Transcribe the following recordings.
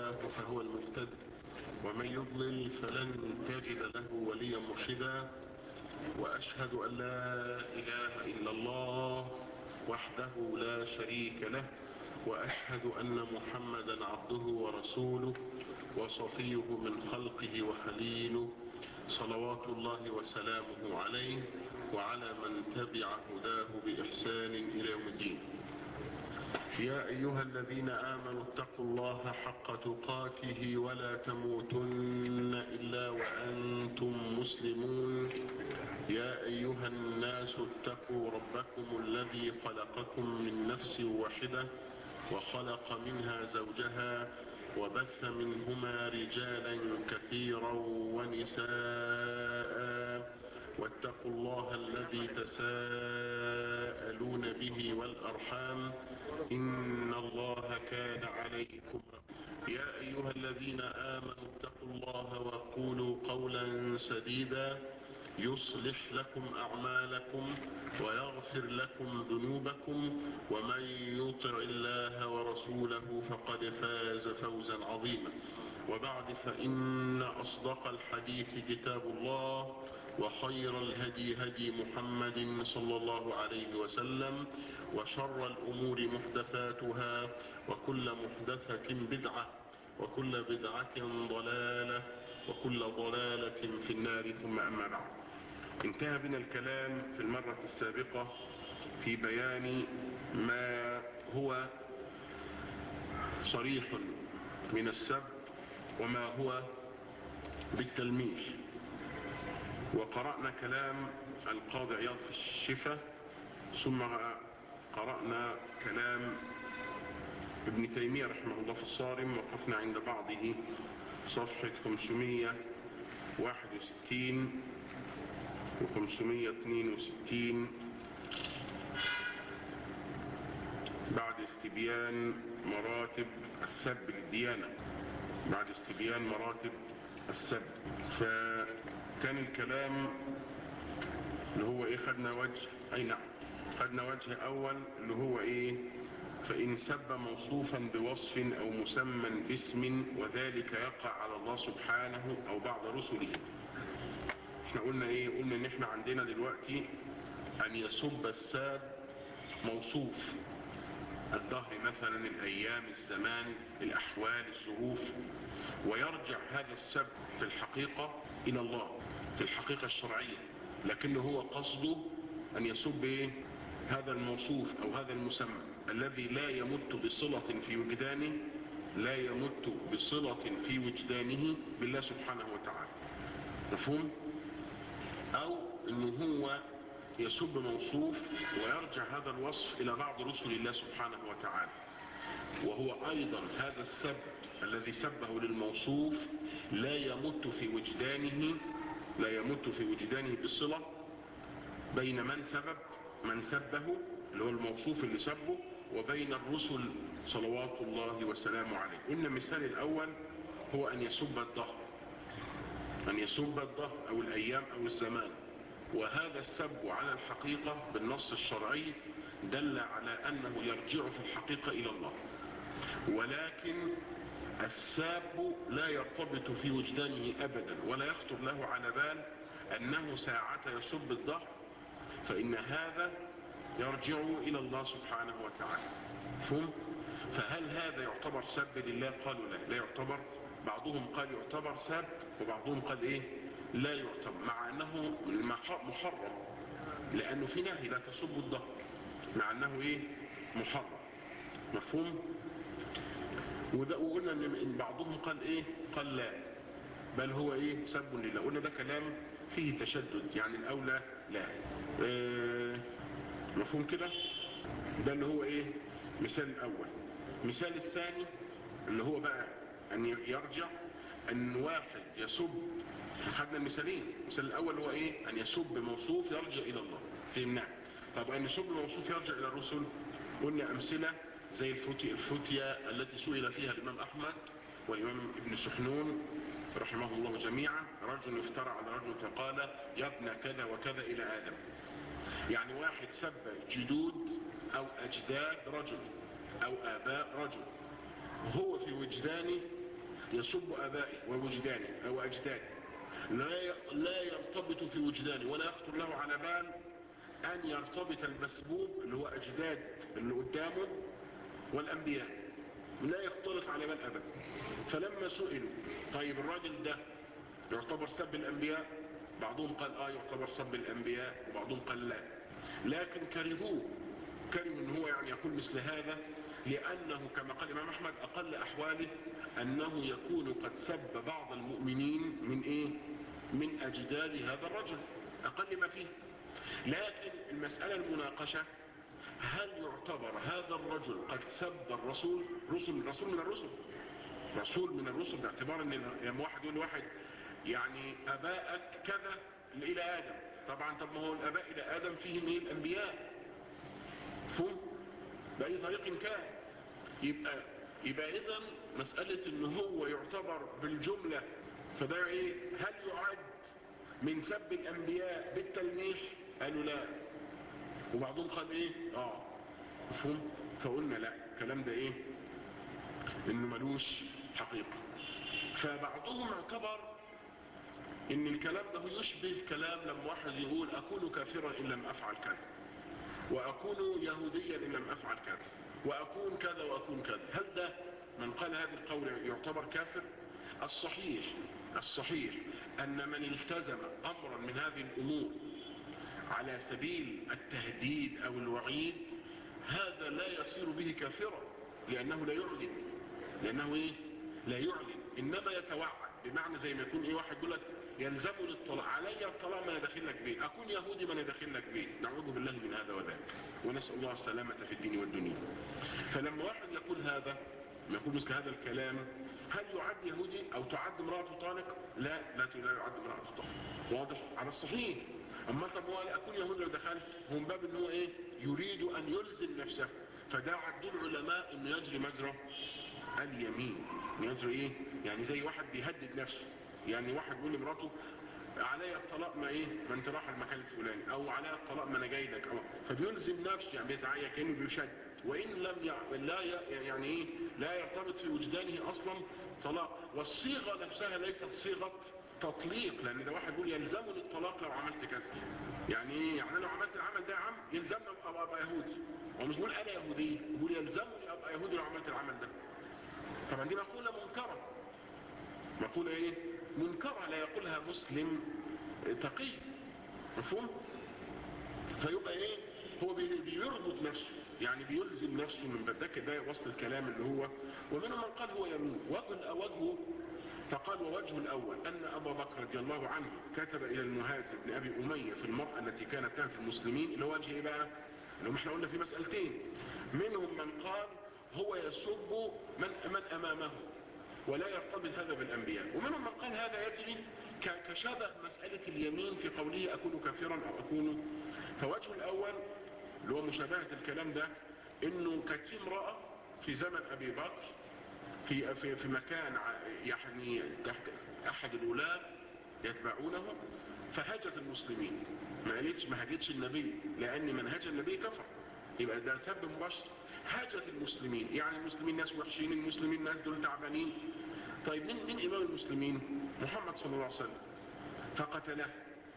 الله فهو المهتد ومن يضلل فلن تجد له وليا مرشدا وأشهد أن لا إله إلا الله وحده لا شريك له وأشهد أن محمدا عبده ورسوله وصفيه من خلقه وخليله صلوات الله وسلامه عليه وعلى من تبع هداه بإحسان إلى يوم الدين يا أيها الذين آمنوا اتقوا الله حق تقاته ولا تموتن إلا وأنتم مسلمون يا أيها الناس اتقوا ربكم الذي خلقكم من نفس واحدة وخلق منها زوجها وبث منهما رجالا كثيرا ونساء واتقوا الله الذي تساءلون به والأرحام إن الله كان عليكم يا أيها الذين آمنوا اتقوا الله وقولوا قولا سديدا يصلح لكم أعمالكم ويغفر لكم ذنوبكم ومن يطع الله ورسوله فقد فاز فوزا عظيما وبعد فإن أصدق الحديث كتاب الله وخير الهدي هدي محمد صلى الله عليه وسلم وشر الأمور محدثاتها وكل محدثة بدعة وكل بدعة ضلالة وكل ضلالة في النار ثم أما بعد انتهى بنا الكلام في المرة السابقة في بيان ما هو صريح من السب وما هو بالتلميح وقرأنا كلام القاضي عياض في الشفة ثم قرأنا كلام ابن تيمية رحمه الله في الصارم وقفنا عند بعضه صفحة 561 و 562 بعد استبيان مراتب السب للديانة بعد استبيان مراتب السب فكان الكلام اللي هو ايه خدنا وجه اي نعم خدنا وجه اول اللي هو ايه فإن سب موصوفا بوصف أو مسمى باسم وذلك يقع على الله سبحانه أو بعض رسله احنا قلنا ايه قلنا ان احنا عندنا دلوقتي ان يسب الساب موصوف الظهر مثلا الايام الزمان الاحوال الظروف ويرجع هذا السب في الحقيقة الى الله في الحقيقة الشرعية لكنه هو قصده ان يسب ايه هذا الموصوف او هذا المسمى الذي لا يمت بصلة في وجدانه لا يمت بصلة في وجدانه بالله سبحانه وتعالى مفهوم او انه هو يسب موصوف ويرجع هذا الوصف الى بعض رسل الله سبحانه وتعالى وهو ايضا هذا السب الذي سبه للموصوف لا يمت في وجدانه لا يمت في وجدانه بصلة بين من سبب من سبه اللي هو الموصوف اللي سبه وبين الرسل صلوات الله وسلامه عليه قلنا مثال الاول هو ان يسب الظهر أن يسب الظهر أو الأيام أو الزمان وهذا السب على الحقيقة بالنص الشرعي دل على أنه يرجع في الحقيقة إلى الله ولكن الساب لا يرتبط في وجدانه أبدا ولا يخطر له على بال أنه ساعة يسب الظهر فإن هذا يرجع إلى الله سبحانه وتعالى فهم؟ فهل هذا يعتبر سب لله قالوا لا لا يعتبر بعضهم قال يعتبر سب وبعضهم قال ايه لا يعتبر مع انه محرم لانه في نهي لا تسبوا الظهر مع انه ايه محرم مفهوم وده وقلنا ان بعضهم قال ايه قال لا بل هو ايه سب لله قلنا ده كلام فيه تشدد يعني الاولى لا إيه مفهوم كده ده اللي هو ايه مثال الاول مثال الثاني اللي هو بقى ان يرجع ان واحد يسب خدنا المثالين المثال الاول هو ايه ان يسب موصوف يرجع الى الله فهمناه طب ان يسب موصوف يرجع الى الرسل قلنا امثله زي الفتية, الفتية التي سئل فيها الامام احمد والامام ابن سحنون رحمه الله جميعا رجل افترى على رجل فقال يا ابن كذا وكذا الى ادم يعني واحد سب جدود او اجداد رجل او اباء رجل هو في وجدانه يسب ابائي ووجداني او اجدادي لا لا يرتبط في وجداني ولا يخطر له على بال ان يرتبط المسبوب اللي هو اجداد اللي قدامه والانبياء لا يختلط على بال ابدا فلما سئلوا طيب الراجل ده يعتبر سب الانبياء بعضهم قال اه يعتبر سب الانبياء وبعضهم قال لا لكن كرهوه كرهوا ان هو يعني يقول مثل هذا لانه كما قال الامام احمد اقل احواله انه يكون قد سب بعض المؤمنين من ايه من اجداد هذا الرجل اقل ما فيه لكن المسألة المناقشة هل يعتبر هذا الرجل قد سب الرسول رسل رسول من الرسل رسول من الرسل باعتبار ان لما واحد يقول واحد يعني اباءك كذا الى ادم طبعا طب ما هو الاباء الى ادم فيهم ايه الانبياء فهم باي طريق كان يبقى يبقى اذا مسألة ان هو يعتبر بالجملة فده ايه هل يعد من سب الانبياء بالتلميح قالوا لا وبعضهم قال ايه اه مفهوم فقلنا لا الكلام ده ايه انه ملوش حقيقة فبعضهم اعتبر ان الكلام ده يشبه كلام لما واحد يقول اكون كافرا ان لم افعل كذا واكون يهوديا ان لم افعل كذا واكون كذا واكون كذا هل ده من قال هذا القول يعتبر كافر الصحيح الصحيح ان من التزم امرا من هذه الامور على سبيل التهديد او الوعيد هذا لا يصير به كافرا لانه لا يعلن لانه ايه لا يعلن انما يتوعد بمعنى زي ما يكون ايه واحد يقول لك يلزمني الطلاق علي الطلاق ما انا داخل لك بيه اكون يهودي ما انا داخل لك بيه نعوذ بالله من هذا وذاك ونسال الله السلامه في الدين والدنيا فلما واحد يقول هذا يقول مثل هذا الكلام هل يعد يهودي او تعد امرأة طالق لا لا لا يعد امرأة طالق واضح على الصحيح اما طب هو اكون يهودي لو دخلت هو من باب ان هو ايه يريد ان يلزم نفسه فده عدوا العلماء انه يجري مجرى اليمين يجري ايه يعني زي واحد بيهدد نفسه يعني واحد يقول لمراته عليا الطلاق ما ايه ما انت راح المكان الفلاني او عليا الطلاق ما انا جاي لك أو فبيلزم نفسه يعني بيتعيا كانه بيشد وان لم يع... لا ي... يعني ايه لا يرتبط في وجدانه اصلا طلاق والصيغه نفسها ليست صيغه تطليق لان ده واحد يقول يلزمني الطلاق لو عملت كذا يعني ايه يعني لو عملت العمل ده يا عم يلزمني ابقى ابقى يهودي هو مش بيقول انا يهودي بيقول يلزمني ابقى يهودي لو عملت العمل ده طبعا دي مقوله منكره مقوله ايه منكره لا يقولها مسلم تقي مفهوم فيبقى ايه هو بيربط نفسه يعني بيلزم نفسه من بدك ده وسط الكلام اللي هو ومنهم من قال هو يمين وجه وجهه فقال ووجه الأول أن أبا بكر رضي الله عنه كتب إلى المهاجر بن أبي أمية في المرأة التي كانت تنفي المسلمين اللي هو وجه إيه بقى اللي احنا قلنا في مسألتين منهم من قال هو يسب من, من أمامه ولا يرتبط هذا بالأنبياء ومنهم من قال هذا يجري كشبه مسألة اليمين في قوله أكون كافرا أو أكون فوجه الأول اللي هو مشابهة الكلام ده إنه كانت في امرأة في زمن أبي بكر في في في مكان يعني تحت احد الولاة يتبعونه فهجت المسلمين ما قالتش ما هجتش النبي لان من هج النبي كفر يبقى ده سب مباشر هجت المسلمين يعني المسلمين ناس وحشين المسلمين ناس دول تعبانين طيب مين مين امام المسلمين محمد صلى الله عليه وسلم فقتله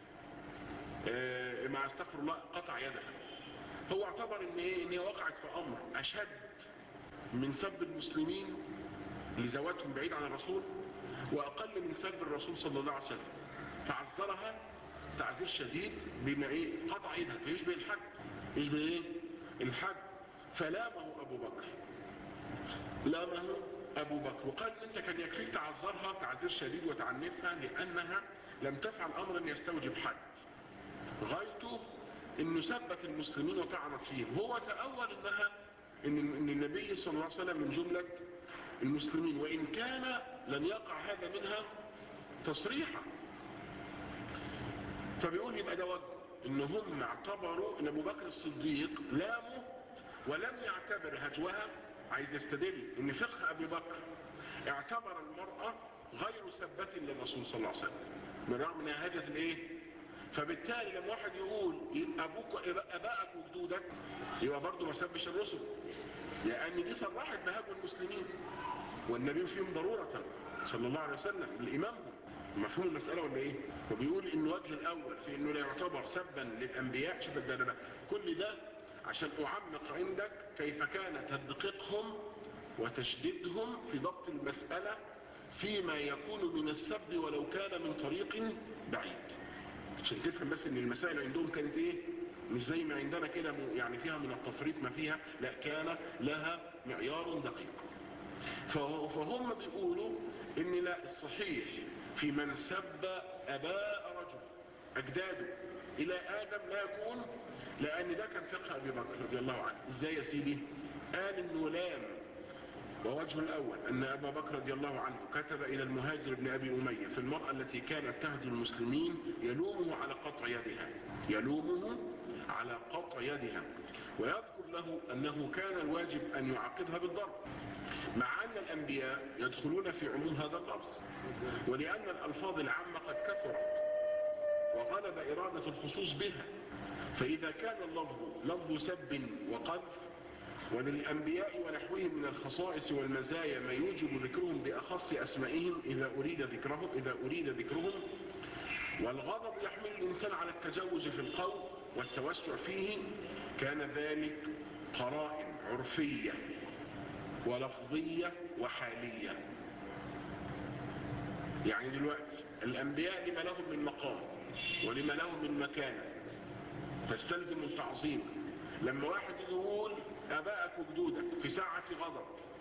آه مع استغفر الله قطع يده هو اعتبر ان ايه ان هي وقعت في امر اشد من سب المسلمين لزواتهم بعيد عن الرسول واقل من سب الرسول صلى الله عليه وسلم فعذرها تعذير شديد بما ايه قطع ايدها فيشبه الحد يشبه ايه الحد فلامه ابو بكر لامه ابو بكر وقال انت كان يكفيك تعذرها تعذير شديد وتعنفها لانها لم تفعل امرا يستوجب حد غايته انه ثبت المسلمين وطعنت فيهم هو تأول انها ان ان النبي صلى الله عليه وسلم من جملة المسلمين وان كان لن يقع هذا منها تصريحا فبيقول يبقى ده وجه ان هم اعتبروا ان ابو بكر الصديق لامه ولم يعتبر هجوها عايز يستدل ان فقه ابي بكر اعتبر المرأة غير ثبت للرسول صلى الله عليه وسلم بالرغم انها هجت الايه فبالتالي لما واحد يقول ابوك ابائك وجدودك يبقى برضه ما سبش الرسل لان دي صرحت بهجو المسلمين والنبي فيهم ضرورة صلى الله عليه وسلم الإمام مفهوم المسألة ولا ايه وبيقول ان وجه الاول في انه لا يعتبر سبا للانبياء شوف ده, ده كل ده عشان اعمق عندك كيف كان تدقيقهم وتشديدهم في ضبط المسألة فيما يكون من السب ولو كان من طريق بعيد عشان تفهم بس ان المسائل عندهم كانت ايه مش زي ما عندنا كده يعني فيها من التفريط ما فيها لا كان لها معيار دقيق فهم بيقولوا ان لا الصحيح في من سب اباء رجل اجداده الى ادم لا يكون لان ده كان فقه ابي بكر رضي الله عنه ازاي يا سيدي قال انه لام ووجه الأول أن أبا بكر رضي الله عنه كتب إلى المهاجر بن أبي أمية في المرأة التي كانت تهدي المسلمين يلومه على قطع يدها يلومه على قطع يدها ويذكر له أنه كان الواجب أن يعاقبها بالضرب مع أن الأنبياء يدخلون في عموم هذا اللفظ ولأن الألفاظ العامة قد كثرت وغلب إرادة الخصوص بها فإذا كان اللفظ لفظ سب وقذف وللأنبياء ونحوهم من الخصائص والمزايا ما يوجب ذكرهم بأخص أسمائهم إذا أريد ذكرهم إذا أريد ذكرهم والغضب يحمل الإنسان على التجوز في القول والتوسع فيه كان ذلك قرائن عرفية ولفظية وحالية يعني دلوقتي الأنبياء لما لهم من مقام ولما لهم من مكانة تستلزم التعظيم لما واحد يقول أباءك وجدودك في ساعة غضب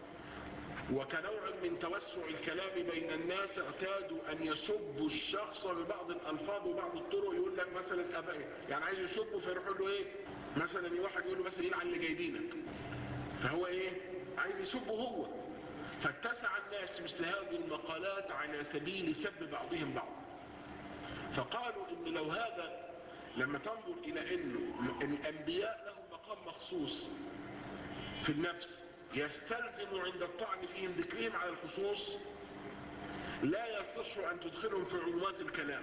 وكنوع من توسع الكلام بين الناس اعتادوا أن يسبوا الشخص ببعض الألفاظ وبعض الطرق يقول لك مثلا أبائي يعني عايز يسبه فيروح يقول له إيه مثلا واحد يقول له مثلا يلعن اللي جايبينك فهو إيه عايز يسبه هو فاتسع الناس مثل هذه المقالات على سبيل سب بعضهم بعض فقالوا إن لو هذا لما تنظر إلى أنه الأنبياء لهم مقام مخصوص في النفس يستلزم عند الطعن فيهم ذكرهم على الخصوص لا يصح أن تدخلهم في عمومات الكلام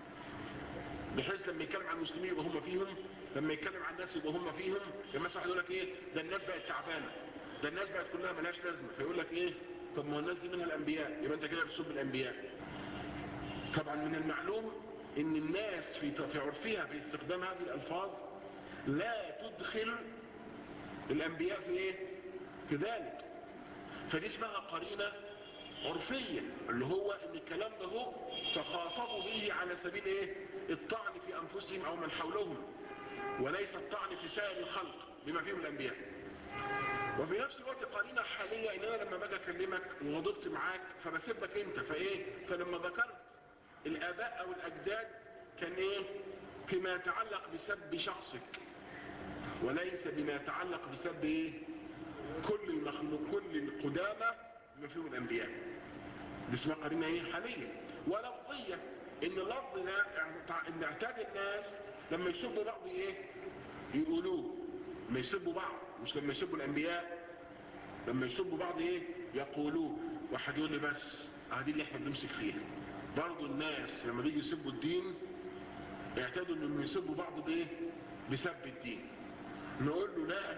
بحيث لما يتكلم عن المسلمين يبقى هم فيهم لما يتكلم عن الناس يبقى هم فيهم لما مثلا يقول لك ايه ده الناس بقت تعبانه ده الناس بقت كلها ملهاش لازمه فيقول لك ايه طب ما هو الناس دي منها الانبياء يبقى انت كده بتسب الانبياء طبعا من المعلوم ان الناس في في عرفها في استخدام هذه الالفاظ لا تدخل الانبياء في ايه في ذلك فدي اسمها قرينة عرفية اللي هو ان الكلام ده هو تخاطبوا به على سبيل ايه الطعن في انفسهم او من حولهم وليس الطعن في سائر الخلق بما فيهم الانبياء وفي نفس الوقت قرينة حالية ان انا لما باجي اكلمك وغضبت معاك فبسبك انت فايه فلما ذكرت الاباء او الاجداد كان ايه فيما يتعلق بسب شخصك وليس بما يتعلق بسب ايه كل المخلوق كل القدامى بما فيهم الانبياء دي اسمها قرينة ايه حالية ولفظية ان اللفظ ده ان اعتاد الناس لما يسبوا بعض ايه يقولوه لما يسبوا بعض مش لما يسبوا الانبياء لما يسبوا بعض ايه يقولوه واحد يقول لي بس هذه اللي احنا بنمسك فيها برضو الناس لما بيجي يسبوا الدين اعتادوا انهم يسبوا بعض بايه بسب الدين نقول له لا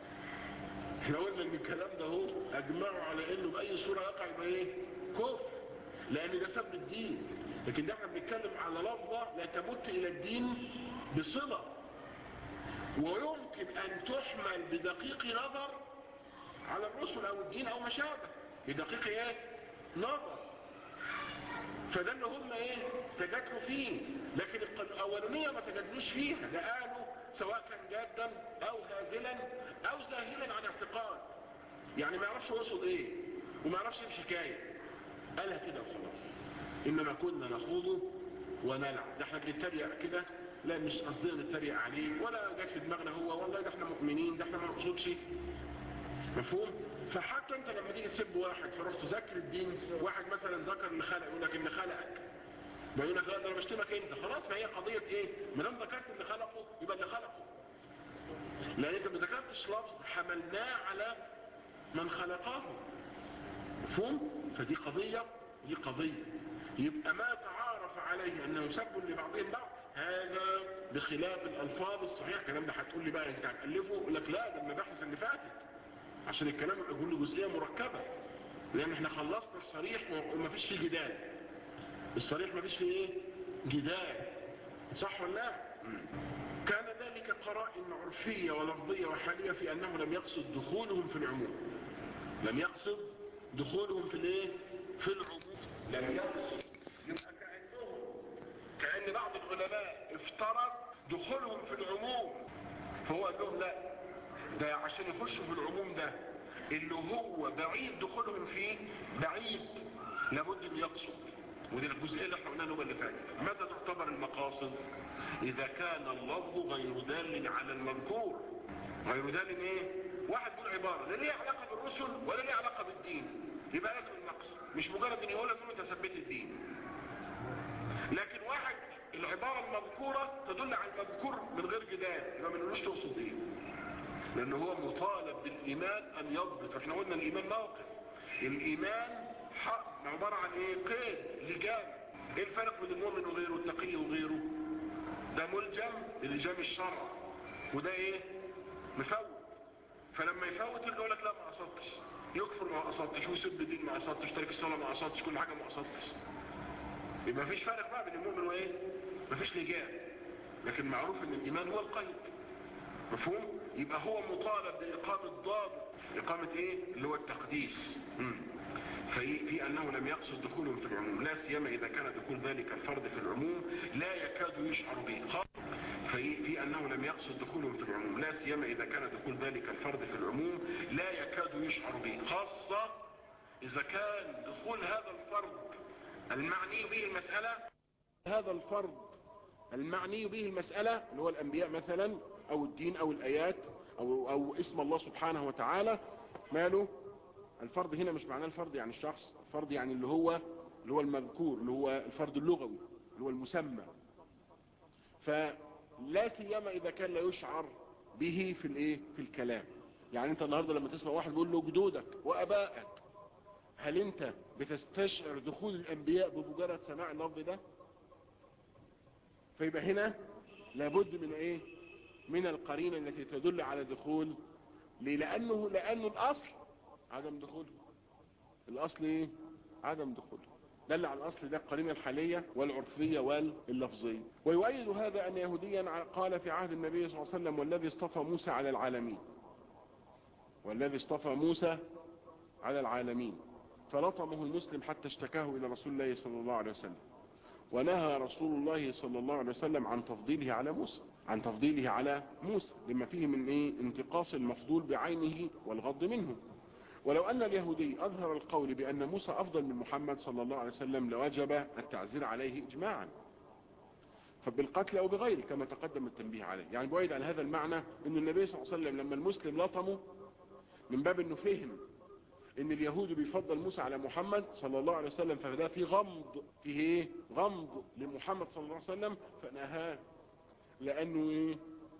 احنا قلنا ان الكلام ده هو اجمعوا على انه باي صورة يقع يبقى ايه كفر لان ده سب الدين لكن ده احنا بنتكلم على لفظة لا تمت الى الدين بصلة ويمكن ان تحمل بدقيق نظر على الرسل او الدين او ما شابه بدقيق ايه نظر فده اللي هم ايه تجادلوا فيه لكن الاولانية ما تجادلوش فيها ده قالوا سواء كان جادا او هازلا او زاهلا عن اعتقاد يعني ما يعرفش يقصد ايه وما يعرفش الحكاية قالها كده وخلاص انما كنا نخوضه ونلعب ده احنا بنتريق كده لا مش قصدنا نتريق عليه ولا جات في دماغنا هو والله ده احنا مؤمنين ده احنا ما نقصدش مفهوم فحتى انت لما تيجي تسب واحد فروح تذكر الدين واحد مثلا ذكر اللي خلق يقول لك ان خلقك بيقول لك لا ده انا بشتمك انت خلاص ما هي قضيه ايه ما دام ذكرت اللي خلقه يبقى اللي خلقه لان انت ما ذكرتش لفظ حملناه على من خلقه مفهوم فدي قضيه دي قضيه يبقى ما تعارف عليه انه سب لبعضهم بعض هذا بخلاف الالفاظ الصحيحه الكلام ده هتقول لي بقى انت هتالفه يقول لك لا ده المباحث اللي فاتت عشان الكلام يقول له جزئيه مركبه لان احنا خلصنا الصريح ومفيش فيه جدال الصريح مفيش فيه ايه جدال صح ولا لا كان ذلك قرائن عرفية ولفظية وحالية في انه لم يقصد دخولهم في العموم لم يقصد دخولهم في الايه في العموم لم يقصد يبقى كأنهم كأن بعض العلماء افترض دخولهم في العموم فهو قال لهم لا ده عشان يخشوا في العموم ده اللي هو بعيد دخولهم فيه بعيد لابد ان يقصد ودي الجزئيه اللي احنا قلناها النوبه اللي فاتت متى تعتبر المقاصد اذا كان اللفظ غير دال على المذكور غير دال ايه واحد يقول عباره لا ليها علاقه بالرسل ولا ليها علاقه بالدين يبقى لازم النقص مش مجرد ان يقولها تقول انت ثبت الدين لكن واحد العباره المذكوره تدل على المذكور من غير جدال يبقى ما نقولوش تقصد ايه لان هو مطالب بالايمان ان يضبط احنا قلنا الايمان موقف الايمان حق عبارة عن ايه قيد لجام ايه الفرق بين المؤمن وغيره التقي وغيره ده ملجم بلجام الشرع وده ايه مفوت فلما يفوت يقول لك لا ما قصدتش يكفر ما قصدتش ويسب الدين ما قصدتش ترك الصلاة ما قصدتش كل حاجة ما قصدتش يبقى مفيش فرق بقى بين المؤمن وايه مفيش لجام لكن معروف ان الايمان هو القيد مفهوم يبقى هو مطالب بإقامة ضابط إقامة إيه اللي هو التقديس مم. في, في أنه لم يقصد دخولهم في العموم لا سيما إذا كان دخول ذلك الفرد في العموم لا يكاد يشعر به في, في أنه لم يقصد دخولهم في العموم لا سيما إذا كان دخول ذلك الفرد في العموم لا يكاد يشعر به خاصة إذا كان دخول هذا الفرد المعني به المسألة هذا الفرد المعني به المسألة اللي هو الأنبياء مثلا او الدين او الايات او, أو اسم الله سبحانه وتعالى ماله الفرد هنا مش معناه الفرد يعني الشخص الفرد يعني اللي هو اللي هو المذكور اللي هو الفرد اللغوي اللي هو المسمى فلا سيما اذا كان لا يشعر به في الايه في الكلام يعني انت النهارده لما تسمع واحد بيقول له جدودك وابائك هل انت بتستشعر دخول الانبياء بمجرد سماع اللفظ ده فيبقى هنا لابد من ايه من القرينة التي تدل على دخول ليه لأنه, لأنه الأصل عدم دخوله الأصل إيه؟ عدم دخوله دل على الأصل ده القرينة الحالية والعرفية واللفظية ويؤيد هذا أن يهوديا قال في عهد النبي صلى الله عليه وسلم والذي اصطفى موسى على العالمين والذي اصطفى موسى على العالمين فلطمه المسلم حتى اشتكاه إلى رسول الله صلى الله عليه وسلم ونهى رسول الله صلى الله عليه وسلم عن تفضيله على موسى عن تفضيله على موسى لما فيه من ايه انتقاص المفضول بعينه والغض منه ولو ان اليهودي اظهر القول بان موسى افضل من محمد صلى الله عليه وسلم لوجب التعزير عليه اجماعا فبالقتل او بغيره كما تقدم التنبيه عليه يعني بويد على هذا المعنى ان النبي صلى الله عليه وسلم لما المسلم لطمه من باب انه فهم ان اليهود بيفضل موسى على محمد صلى الله عليه وسلم فده في غمض فيه ايه غمض لمحمد صلى الله عليه وسلم فنهاه لانه ايه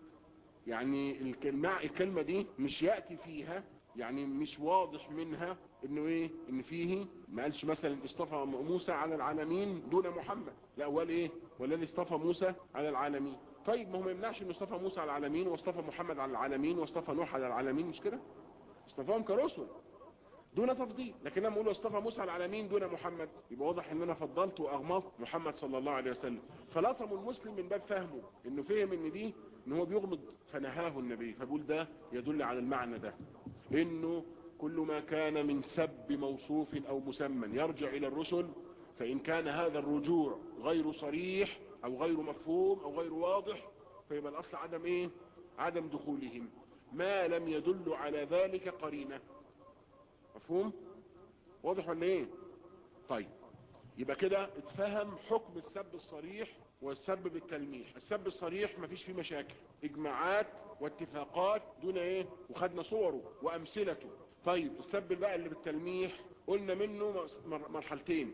يعني الكلمة, الكلمة دي مش يأتي فيها يعني مش واضح منها انه ايه ان فيه ما قالش مثلا اصطفى موسى على العالمين دون محمد لا قال ايه والذي اصطفى موسى على العالمين طيب ما هو ما يمنعش انه اصطفى موسى على العالمين واصطفى محمد على العالمين واصطفى نوح على العالمين مش كده اصطفاهم كرسل دون تفضيل لكن لما اقول اصطفى موسى على العالمين دون محمد يبقى واضح ان انا فضلت واغمضت محمد صلى الله عليه وسلم فلطم المسلم من باب فهمه انه فهم ان دي ان هو بيغمض فنهاه النبي فبقول ده يدل على المعنى ده انه كل ما كان من سب موصوف او مسمى يرجع الى الرسل فان كان هذا الرجوع غير صريح او غير مفهوم او غير واضح فيبقى الاصل عدم ايه عدم دخولهم ما لم يدل على ذلك قرينه مفهوم واضح ولا ايه طيب يبقى كده اتفهم حكم السب الصريح والسب بالتلميح السب الصريح مفيش فيه مشاكل اجماعات واتفاقات دون ايه وخدنا صوره وامثلته طيب السب بقى اللي بالتلميح قلنا منه مرحلتين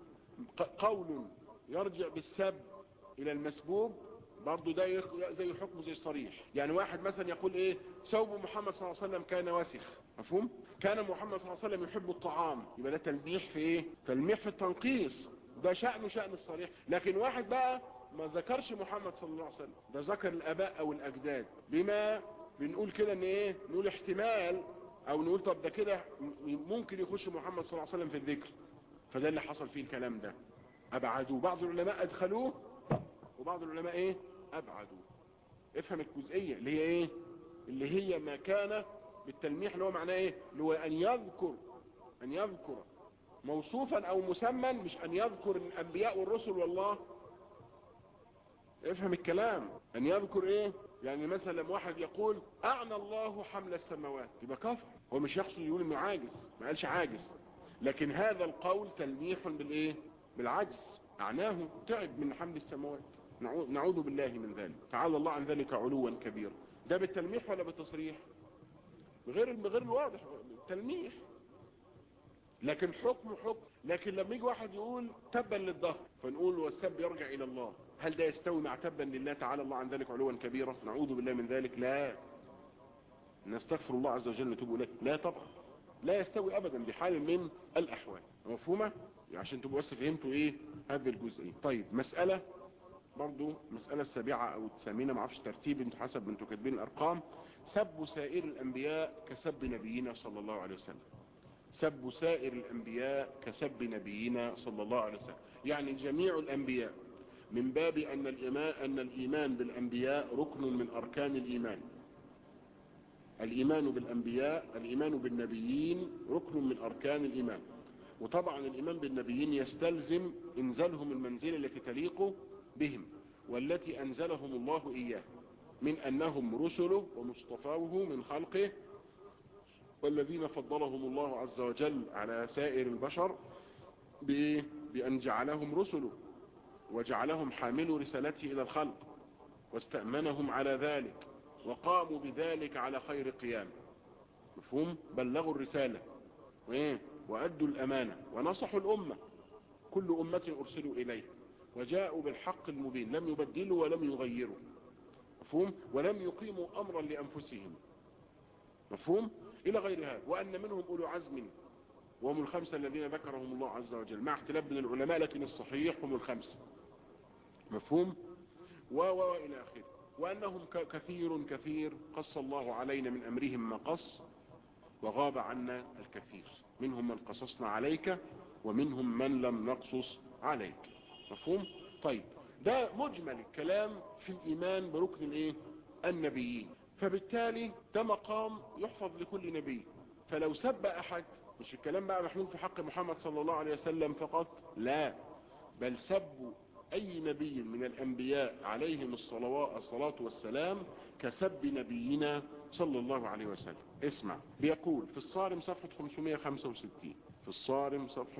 قول يرجع بالسب الى المسبوب برضه ده زي حكمه زي الصريح يعني واحد مثلا يقول ايه ثوب محمد صلى الله عليه وسلم كان وسخ مفهوم كان محمد صلى الله عليه وسلم يحب الطعام يبقى ده تلميح في ايه تلميح في التنقيص ده شأنه شأن الصريح لكن واحد بقى ما ذكرش محمد صلى الله عليه وسلم ده ذكر الاباء او الاجداد بما بنقول كده ان ايه نقول احتمال او نقول طب ده كده ممكن يخش محمد صلى الله عليه وسلم في الذكر فده اللي حصل فيه الكلام ده ابعدوه بعض العلماء ادخلوه وبعض العلماء ايه ابعدوه افهم الجزئية اللي هي ايه اللي هي ما كان بالتلميح اللي هو معناه ايه اللي هو ان يذكر ان يذكر موصوفا او مسمى مش ان يذكر الانبياء والرسل والله افهم الكلام ان يذكر ايه يعني مثلا لما واحد يقول اعنى الله حمل السماوات يبقى كفر هو مش يقصد يقول انه عاجز ما قالش عاجز لكن هذا القول تلميح بالايه بالعجز اعناه تعب من حمل السماوات نعوذ بالله من ذلك تعالى الله عن ذلك علوا كبيرا ده بالتلميح ولا بالتصريح بغير بغير الواضح تلميح لكن حكم حكم لكن لما يجي واحد يقول تبا للظهر فنقول والسب يرجع الى الله هل ده يستوي مع تبا لله تعالى الله عن ذلك علوا كبيرا نعوذ بالله من ذلك لا نستغفر الله عز وجل نتوب اليه لا طبعا لا يستوي ابدا بحال من الاحوال مفهومه عشان تبقوا بس فهمتوا ايه هذه الجزئيه طيب مساله برضو مسألة السابعة او الثامنة ما اعرفش ترتيب انتوا حسب انتوا كاتبين الارقام سب سائر الانبياء كسب نبينا صلى الله عليه وسلم سب سائر الانبياء كسب نبينا صلى الله عليه وسلم يعني جميع الانبياء من باب ان الايمان ان الايمان بالانبياء ركن من اركان الايمان الايمان بالانبياء الايمان بالنبيين ركن من اركان الايمان وطبعا الايمان بالنبيين يستلزم انزالهم المنزلة التي تليق بهم والتي انزلهم الله اياه من انهم رسله ومصطفاه من خلقه والذين فضلهم الله عز وجل على سائر البشر بأن جعلهم رسله وجعلهم حاملوا رسالته إلى الخلق واستأمنهم على ذلك وقاموا بذلك على خير قيام مفهوم بلغوا الرسالة وأدوا الأمانة ونصحوا الأمة كل أمة أرسلوا إليه وجاءوا بالحق المبين لم يبدلوا ولم يغيروا مفهوم ولم يقيموا أمرا لأنفسهم مفهوم إلى غير هذا وأن منهم أولو عزم وهم الخمسة الذين ذكرهم الله عز وجل مع اختلاف من العلماء لكن الصحيح هم الخمسة مفهوم و و إلى آخره وأنهم كثير كثير قص الله علينا من أمرهم ما قص وغاب عنا الكثير منهم من قصصنا عليك ومنهم من لم نقصص عليك مفهوم طيب ده مجمل الكلام في الإيمان بركن الايه النبيين فبالتالي ده مقام يحفظ لكل نبي فلو سب أحد مش الكلام بقى محمول في حق محمد صلى الله عليه وسلم فقط لا بل سب أي نبي من الأنبياء عليهم الصلوات الصلاة والسلام كسب نبينا صلى الله عليه وسلم اسمع بيقول في الصارم صفحة 565 في الصارم صفحة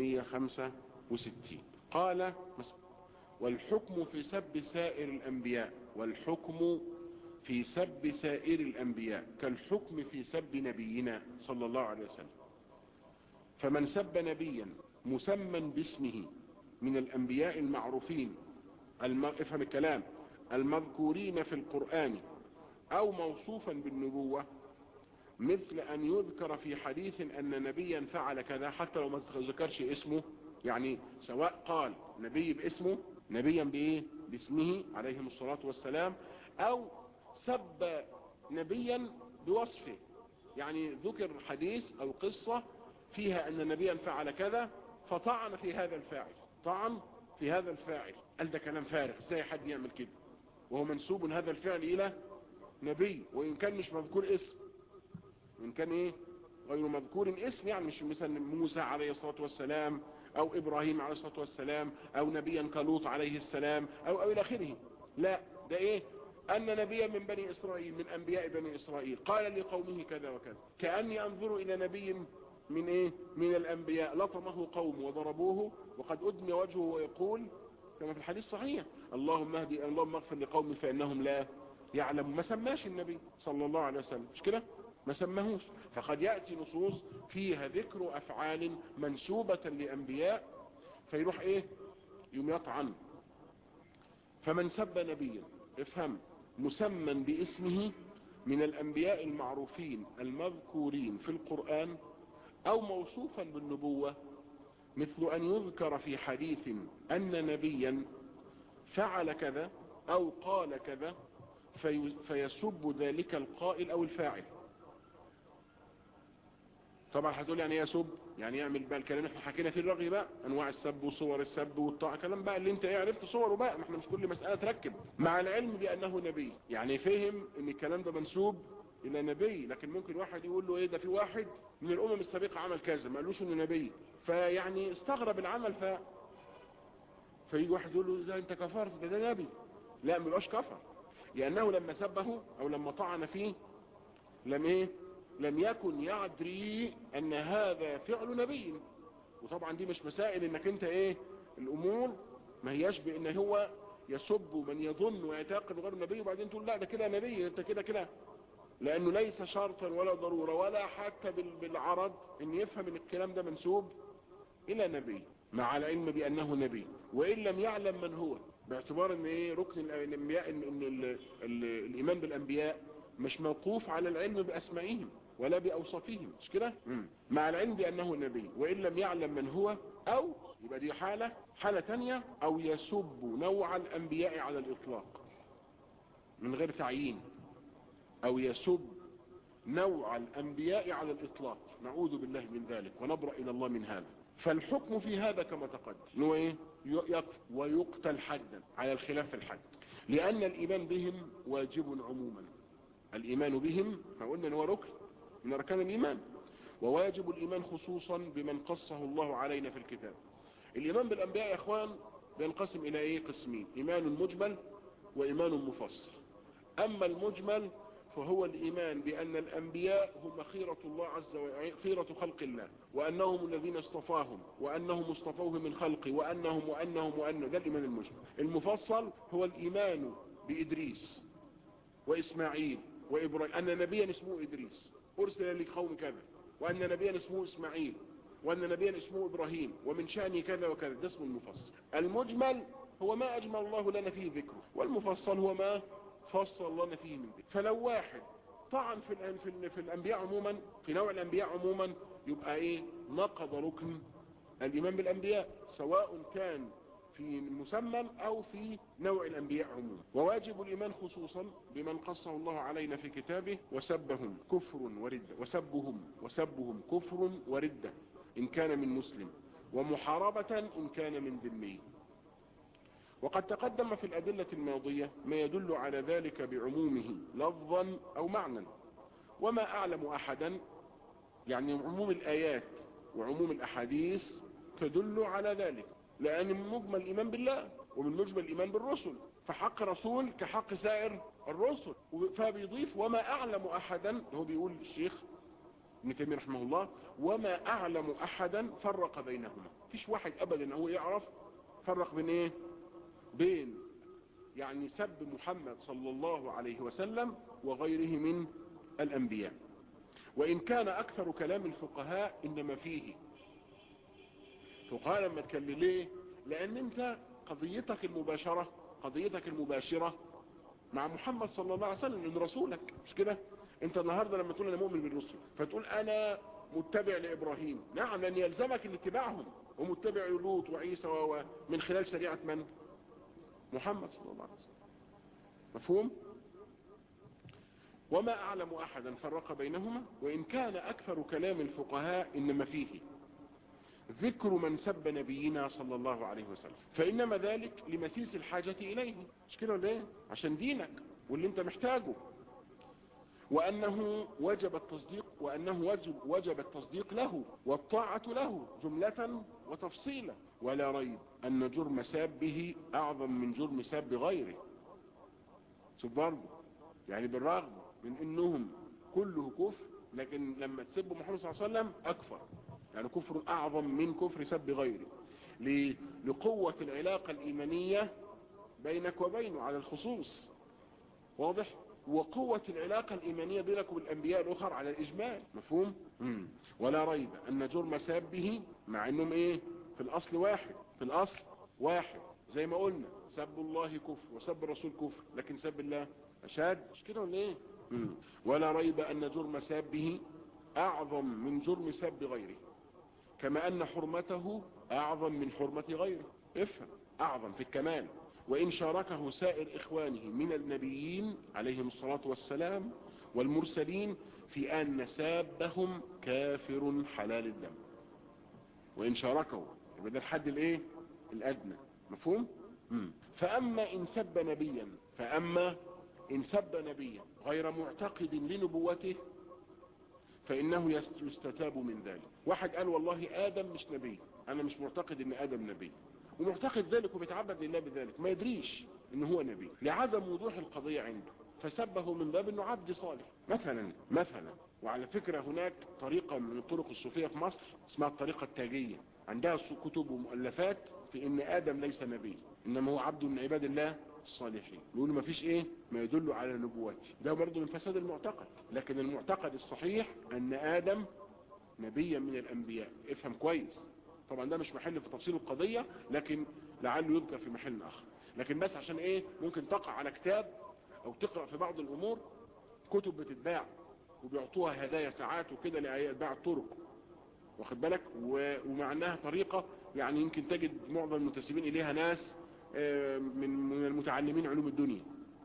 565 قال والحكم في سب سائر الأنبياء والحكم في سب سائر الأنبياء كالحكم في سب نبينا صلى الله عليه وسلم فمن سب نبيا مسمى باسمه من الأنبياء المعروفين الم... افهم الكلام المذكورين في القرآن أو موصوفا بالنبوة مثل أن يذكر في حديث أن نبيا فعل كذا حتى لو ما ذكرش اسمه يعني سواء قال نبي باسمه نبيا بإيه باسمه عليهم الصلاة والسلام أو سب نبيا بوصفه يعني ذكر حديث أو قصة فيها أن نبيا فعل كذا فطعن في هذا الفاعل طعن في هذا الفاعل قال ده كلام فارغ ازاي حد يعمل كده وهو منسوب هذا الفعل إلى نبي وإن كان مش مذكور اسم وإن كان إيه غير مذكور اسم يعني مش مثلا موسى عليه الصلاة والسلام أو إبراهيم عليه الصلاة والسلام أو نبيا كلوط عليه السلام أو, أو إلى آخره لا ده إيه أن نبيا من بني إسرائيل من أنبياء بني إسرائيل قال لقومه كذا وكذا كأني أنظر إلى نبي من إيه من الأنبياء لطمه قوم وضربوه وقد أدمي وجهه ويقول كما في الحديث صحيح اللهم اهدي اللهم اغفر لقومي فإنهم لا يعلم ما سماش النبي صلى الله عليه وسلم مش كده ما سماهوش فقد يأتي نصوص فيها ذكر أفعال منسوبة لأنبياء فيروح إيه يوم يطعن فمن سب نبيا افهم مسمى باسمه من الأنبياء المعروفين المذكورين في القرآن أو موصوفا بالنبوة مثل أن يذكر في حديث أن نبيا فعل كذا أو قال كذا في فيسب ذلك القائل أو الفاعل طبعا هتقول يعني ايه يسب يعني يعمل بقى الكلام احنا حكينا فيه الرغي بقى انواع السب وصور السب والطاعه كلام بقى اللي انت ايه عرفت صوره بقى ما احنا مش كل مساله تركب مع العلم بانه نبي يعني فهم ان الكلام ده منسوب الى نبي لكن ممكن واحد يقول له ايه ده في واحد من الامم السابقه عمل كذا ما قالوش انه نبي فيعني استغرب العمل ف فيجي واحد يقول له ده انت كفرت ده ده نبي لا ما يبقاش كفر لانه لما سبه او لما طعن فيه لم ايه لم يكن يدري ان هذا فعل نبي وطبعا دي مش مسائل انك انت ايه الامور ما هياش بان هو يسب من يظن ويعتقد غير نبي وبعدين تقول لا ده كده نبي انت كده كده لانه ليس شرطا ولا ضرورة ولا حتى بالعرض ان يفهم ان الكلام ده منسوب الى نبي مع العلم بانه نبي وان لم يعلم من هو باعتبار ان ايه ركن الانبياء ان, إن ال ال الايمان بالانبياء مش موقوف على العلم باسمائهم ولا باوصافهم مش كده مع العلم بانه نبي وان لم يعلم من هو او يبقى دي حالة حالة تانية او يسب نوع الانبياء على الاطلاق من غير تعيين او يسب نوع الانبياء على الاطلاق نعوذ بالله من ذلك ونبرأ الى الله من هذا فالحكم في هذا كما تقدم انه ايه يقف ويقتل حدا على الخلاف في الحد لان الايمان بهم واجب عموما الايمان بهم قلنا ان هو ركن من اركان الايمان وواجب الايمان خصوصا بمن قصه الله علينا في الكتاب الايمان بالانبياء يا اخوان بينقسم الى ايه قسمين ايمان مجمل وايمان مفصل اما المجمل فهو الإيمان بأن الأنبياء هم خيرة الله عز وجل خيرة خلق الله وأنهم الذين اصطفاهم وأنهم اصطفوه من خلقه وأنهم وأنهم وأنه ده الإيمان المجمل المفصل هو الإيمان بإدريس وإسماعيل وإبراهيم أن نبيا اسمه إدريس أرسل لقوم كذا وأن نبيا اسمه إسماعيل وأن نبيا اسمه إبراهيم ومن شأنه كذا وكذا ده اسمه المفصل المجمل هو ما أجمل الله لنا فيه ذكره والمفصل هو ما فصل لنا فيه من ذكر فلو واحد طعن في, الأن في, في الأنبياء عموما في نوع الأنبياء عموما يبقى إيه نقض ركن الإيمان بالأنبياء سواء كان في مسمى أو في نوع الأنبياء عموما وواجب الإيمان خصوصا بمن قصه الله علينا في كتابه وسبهم كفر وردة وسبهم وسبهم كفر وردة إن كان من مسلم ومحاربة إن كان من ذمي وقد تقدم في الأدلة الماضية ما يدل على ذلك بعمومه لفظا أو معنى وما أعلم أحدا يعني عموم الآيات وعموم الأحاديث تدل على ذلك لأن من مجمل الإيمان بالله ومن مجمل الإيمان بالرسل فحق رسول كحق سائر الرسل فبيضيف وما أعلم أحدا هو بيقول الشيخ ابن تيمية رحمه الله وما أعلم أحدا فرق بينهما فيش واحد أبدا هو يعرف فرق بين إيه بين يعني سب محمد صلى الله عليه وسلم وغيره من الأنبياء وإن كان أكثر كلام الفقهاء إنما فيه فقهاء لما تكلم ليه لأن أنت قضيتك المباشرة قضيتك المباشرة مع محمد صلى الله عليه وسلم من رسولك مش كده انت النهاردة لما تقول انا مؤمن بالرسل فتقول انا متبع لابراهيم نعم لان يلزمك الاتباعهم ومتبع لوط وعيسى من خلال شريعة من محمد صلى الله عليه وسلم مفهوم وما أعلم أحدا فرق بينهما وإن كان أكثر كلام الفقهاء إنما فيه ذكر من سب نبينا صلى الله عليه وسلم فإنما ذلك لمسيس الحاجة إليه مش كده ولا ايه عشان دينك واللي انت محتاجه وأنه وجب التصديق وأنه وجب, وجب التصديق له والطاعة له جملة وتفصيلا ولا ريب أن جرم سابه أعظم من جرم ساب غيره شوف برضه يعني بالرغم من أنهم كله كفر لكن لما تسب محمد صلى الله عليه وسلم أكفر يعني كفر أعظم من كفر سب غيره لقوة العلاقة الإيمانية بينك وبينه على الخصوص واضح وقوة العلاقة الإيمانية بينك والأنبياء الأخر على الإجمال مفهوم مم. ولا ريب أن جرم سابه مع أنهم إيه في الأصل واحد في الأصل واحد زي ما قلنا سب الله كفر وسب الرسول كفر لكن سب الله أشاد مش كده ولا إيه مم. ولا ريب أن جرم سابه أعظم من جرم سب غيره كما أن حرمته أعظم من حرمة غيره افهم أعظم في الكمال وإن شاركه سائر إخوانه من النبيين عليهم الصلاة والسلام والمرسلين في أن سابهم كافر حلال الدم وإن شاركوا يبقى ده الحد الايه الأدنى مفهوم مم. فأما إن سب نبيا فأما إن سب نبيا غير معتقد لنبوته فإنه يست- يستتاب من ذلك واحد قال والله آدم مش نبي أنا مش معتقد إن آدم نبي ومعتقد ذلك وبيتعبد لله بذلك ما يدريش إن هو نبي لعدم وضوح القضية عنده فسبه من باب إنه عبد صالح مثلا مثلا وعلى فكرة هناك طريقة من الطرق الصوفية في مصر اسمها الطريقة التاجية عندها كتب ومؤلفات في إن آدم ليس نبي إنما هو عبد من عباد الله الصالحين يقولوا ما فيش ايه ما يدل على نبوته ده برضه من فساد المعتقد لكن المعتقد الصحيح ان ادم نبيا من الانبياء افهم كويس طبعا ده مش محل في تفصيل القضية لكن لعله يذكر في محل اخر لكن بس عشان ايه ممكن تقع على كتاب او تقرأ في بعض الامور كتب بتتباع وبيعطوها هدايا ساعات وكده لأتباع الطرق واخد بالك و- ومع انها طريقة يعني يمكن تجد معظم المنتسبين اليها ناس آه، من من المتعلمين علوم الدنيا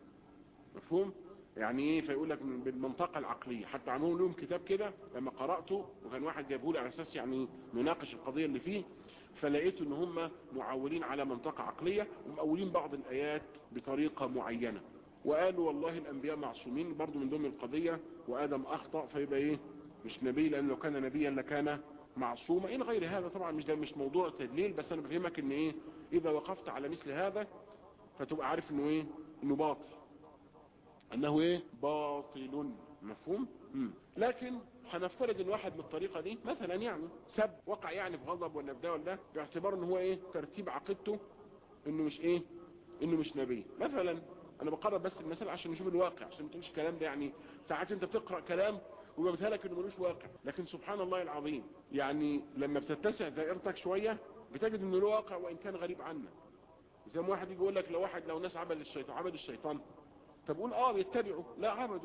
مفهوم يعني ايه فيقول لك من- بالمنطقة العقلية حتى عملوا لهم كتاب كده لما قرأته وكان واحد جابه لي على اساس يعني نناقش القضية اللي فيه فلقيت ان هم معولين على منطقة عقلية ومؤولين بعض الايات بطريقة معينة وقالوا والله الانبياء معصومين برضو من ضمن القضية وادم اخطأ فيبقى ايه مش نبي لان لو كان نبيا لكان معصوما الى غير هذا طبعا مش ده مش موضوع تدليل بس انا بفهمك ان ايه اذا وقفت على مثل هذا فتبقى عارف انه ايه انه باطل انه ايه باطل مفهوم مم. لكن هنفترض ان واحد من الطريقة دي مثلا يعني سب وقع يعني في غضب ولا في ده ولا ده باعتبار ان هو ايه ترتيب عقيدته انه مش ايه انه مش نبي مثلا انا بقرب بس المثال عشان نشوف الواقع عشان ما تقولش الكلام ده يعني ساعات انت بتقرا كلام ويبقى لك انه ملوش واقع لكن سبحان الله العظيم يعني لما بتتسع دائرتك شويه بتجد انه له واقع وان كان غريب عنك زي ما واحد يجي يقول لك لو واحد لو ناس عبد الشيطان عبد الشيطان طب قول اه بيتبعوا لا عبدوا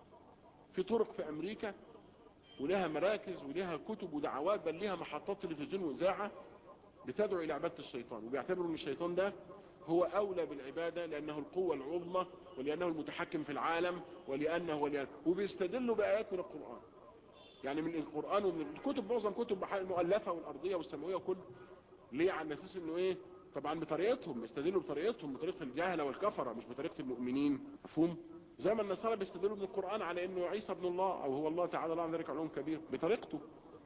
في طرق في امريكا ولها مراكز ولها كتب ودعوات بل لها محطات تلفزيون واذاعه بتدعو الى عباده الشيطان وبيعتبروا ان الشيطان ده هو اولى بالعباده لانه القوه العظمى ولانه المتحكم في العالم ولانه ولأنه وبيستدلوا بايات من القران يعني من القران ومن الكتب معظم كتب المؤلفه والارضيه والسماويه وكل ليه على اساس انه ايه طبعا بطريقتهم بيستدلوا بطريقتهم بطريقه الجهله والكفره مش بطريقه المؤمنين مفهوم زي ما النصارى بيستدلوا من القران على انه عيسى ابن الله او هو الله تعالى لا عن ذلك علوم كبير بطريقته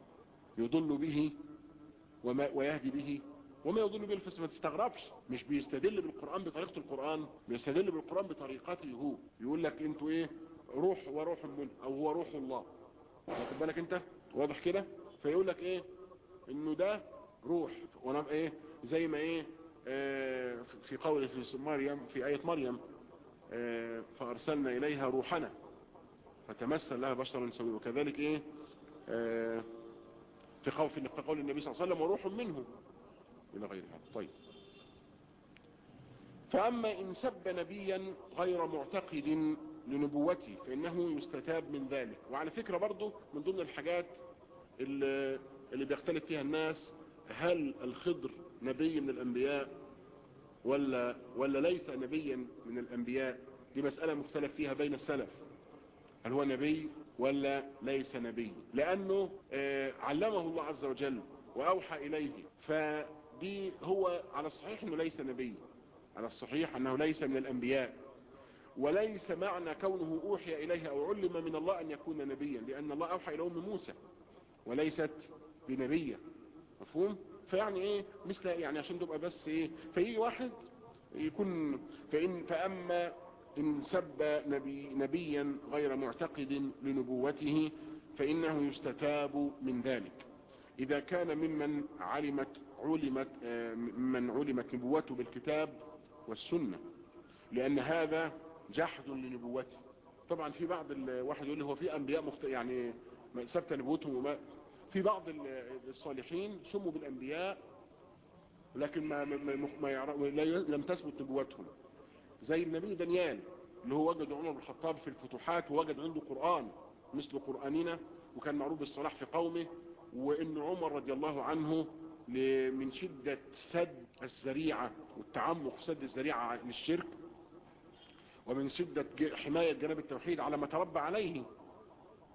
يضل به وما ويهدي به وما يضل به الفسق ما تستغربش مش بيستدل بالقرآن بطريقة القرآن بيستدل بالقرآن بطريقته هو يقول لك انتوا ايه روح وروح منه او هو روح الله واخد بالك انت واضح كده فيقول لك ايه انه ده روح وانا ايه زي ما ايه آه في قول في مريم في آية مريم آه فأرسلنا إليها روحنا فتمثل لها بشرا سويا وكذلك ايه آه في قول في قول النبي صلى الله عليه وسلم وروح منه إلى غير هذا طيب فأما إن سب نبيا غير معتقد لنبوته فإنه يستتاب من ذلك وعلى فكرة برضه من ضمن الحاجات اللي, اللي بيختلف فيها الناس هل الخضر نبي من الأنبياء ولا, ولا ليس نبيا من الأنبياء دي مسألة مختلف فيها بين السلف هل هو نبي ولا ليس نبي لأنه آه علمه الله عز وجل وأوحى إليه فدي هو على الصحيح أنه ليس نبي على الصحيح أنه ليس من الأنبياء وليس معنى كونه أوحي إليه أو علم من الله أن يكون نبيا لأن الله أوحى إلى أم موسى وليست بنبية مفهوم فيعني إيه مثل يعني عشان تبقى بس إيه فيجي واحد يكون فإن فأما إن سب نبي نبيا غير معتقد لنبوته فإنه يستتاب من ذلك إذا كان ممن علمت علمت من علمت نبوته بالكتاب والسنة لأن هذا جحد لنبوته طبعا في بعض الواحد يقول لي هو في أنبياء مخت... يعني ثبت نبوتهم وما في بعض الصالحين سموا بالأنبياء لكن ما ما ما يعرف... لم تثبت نبوتهم زي النبي دانيال اللي هو وجد عمر بن الخطاب في الفتوحات ووجد عنده قرآن مثل قرآننا وكان معروف بالصلاح في قومه وان عمر رضي الله عنه من شدة سد الزريعة والتعمق في سد الزريعة للشرك ومن شدة حماية جناب التوحيد على ما تربى عليه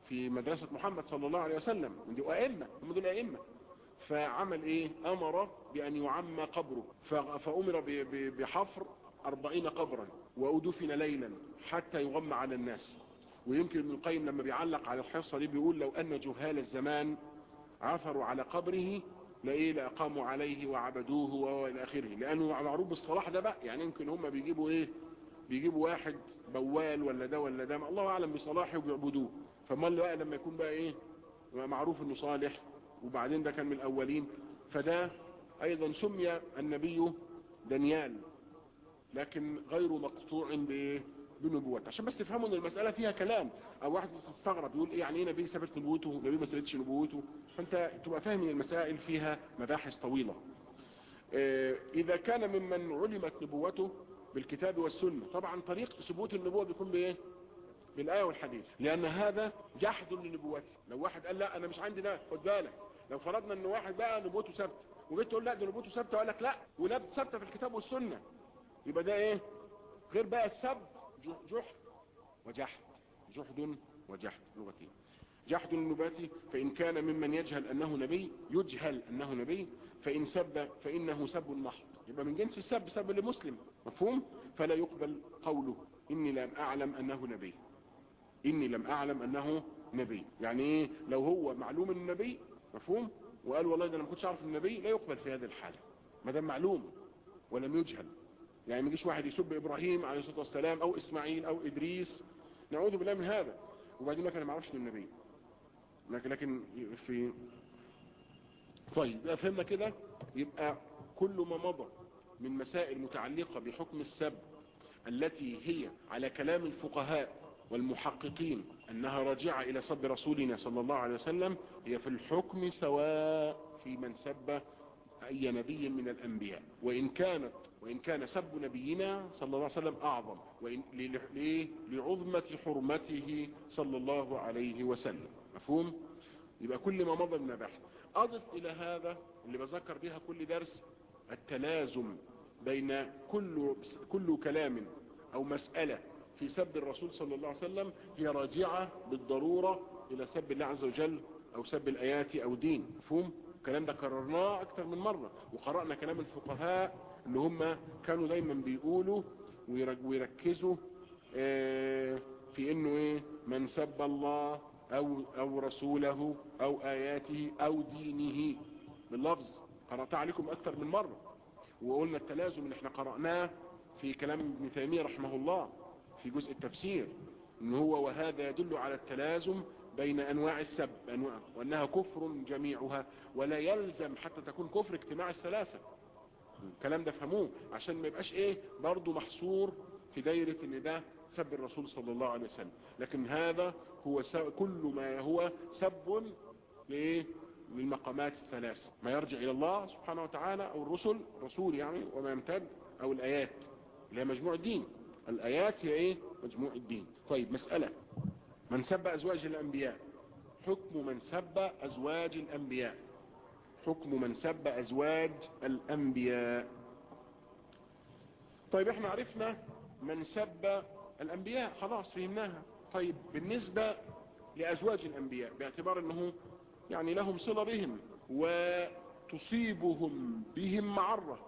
في مدرسة محمد صلى الله عليه وسلم دي أئمة هم دول أئمة فعمل ايه امر بان يعمى قبره فامر بحفر اربعين قبرا وادفن ليلا حتى يغم على الناس ويمكن ابن القيم لما بيعلق على الحصة دي بيقول لو ان جهال الزمان عثروا على قبره لايه لاقاموا عليه وعبدوه والى اخره لانه معروف بالصلاح ده بقى يعني يمكن هم بيجيبوا ايه بيجيبوا واحد بوال ولا ده ولا ده الله اعلم بصلاحه وبيعبدوه فامال بقى لما يكون بقى ايه معروف انه صالح وبعدين ده كان من الاولين فده ايضا سمي النبي دانيال لكن غير مقطوع بنبوته عشان بس تفهموا ان المسألة فيها كلام او واحد تستغرب يقول ايه يعني ايه نبي ثبت نبوته نبي ما ثبتش نبوته فانت تبقى فاهم ان المسائل فيها مباحث طويلة اه اذا كان ممن علمت نبوته بالكتاب والسنة طبعا طريق ثبوت النبوة بيكون بايه بالآية والحديث لأن هذا جحد لنبوته لو واحد قال لا أنا مش عندي ده خد بالك لو فرضنا أن واحد بقى نبوته ثابته وجيت تقول لا دي نبوته ثابته وقال لك لا ونبت ثابته في الكتاب والسنة يبقى ده إيه غير بقى السب جحد وجحد جحد وجحد لغتين جحد النبات فإن كان ممن يجهل أنه نبي يجهل أنه نبي فإن سب فإنه سب محض يبقى من جنس السب سب لمسلم مفهوم فلا يقبل قوله إني لم أعلم أنه نبي إني لم أعلم أنه نبي يعني إيه لو هو معلوم النبي مفهوم وقال والله ده أنا ما كنتش أعرف النبي لا يقبل في هذه الحالة ما دام معلوم ولم يجهل يعني ما يجيش واحد يسب إبراهيم عليه الصلاة والسلام أو إسماعيل أو إدريس نعوذ بالله من هذا وبعدين ما كان ما يعرفش النبي لكن لكن في طيب يبقى فهمنا كده يبقى كل ما مضى من مسائل متعلقة بحكم السب التي هي على كلام الفقهاء والمحققين أنها راجعة إلى سب رسولنا صلى الله عليه وسلم هي في الحكم سواء في من سب أي نبي من الأنبياء وإن كانت وإن كان سب نبينا صلى الله عليه وسلم أعظم وإن لعظمة حرمته صلى الله عليه وسلم مفهوم؟ يبقى كل ما مضى من المباحث أضف إلى هذا اللي بذكر بها كل درس التلازم بين كل كل كلام أو مسألة في سب الرسول صلى الله عليه وسلم هي راجعة بالضرورة إلى سب الله عز وجل أو سب الآيات أو دين مفهوم؟ الكلام ده كررناه أكثر من مرة وقرأنا كلام الفقهاء اللي هم كانوا دايما بيقولوا ويركزوا في انه ايه من سب الله او, أو رسوله او آياته او دينه باللفظ قرأت عليكم أكثر من مرة وقلنا التلازم اللي احنا قرأناه في كلام ابن تيمية رحمه الله في جزء التفسير ان هو وهذا يدل على التلازم بين انواع السب أنواع وانها كفر جميعها ولا يلزم حتى تكون كفر اجتماع الثلاثة الكلام ده فهموه عشان ما يبقاش ايه برضه محصور في دايرة ان ده سب الرسول صلى الله عليه وسلم لكن هذا هو كل ما هو سب لايه للمقامات الثلاثة ما يرجع الى الله سبحانه وتعالى او الرسل رسول يعني وما يمتد او الايات اللي هي مجموع الدين الايات هي ايه مجموع الدين طيب مسألة من سب ازواج الانبياء حكم من سب ازواج الانبياء حكم من سب ازواج الانبياء طيب احنا عرفنا من سب الانبياء خلاص فهمناها طيب بالنسبة لازواج الانبياء باعتبار انه يعني لهم صلة بهم وتصيبهم بهم معرة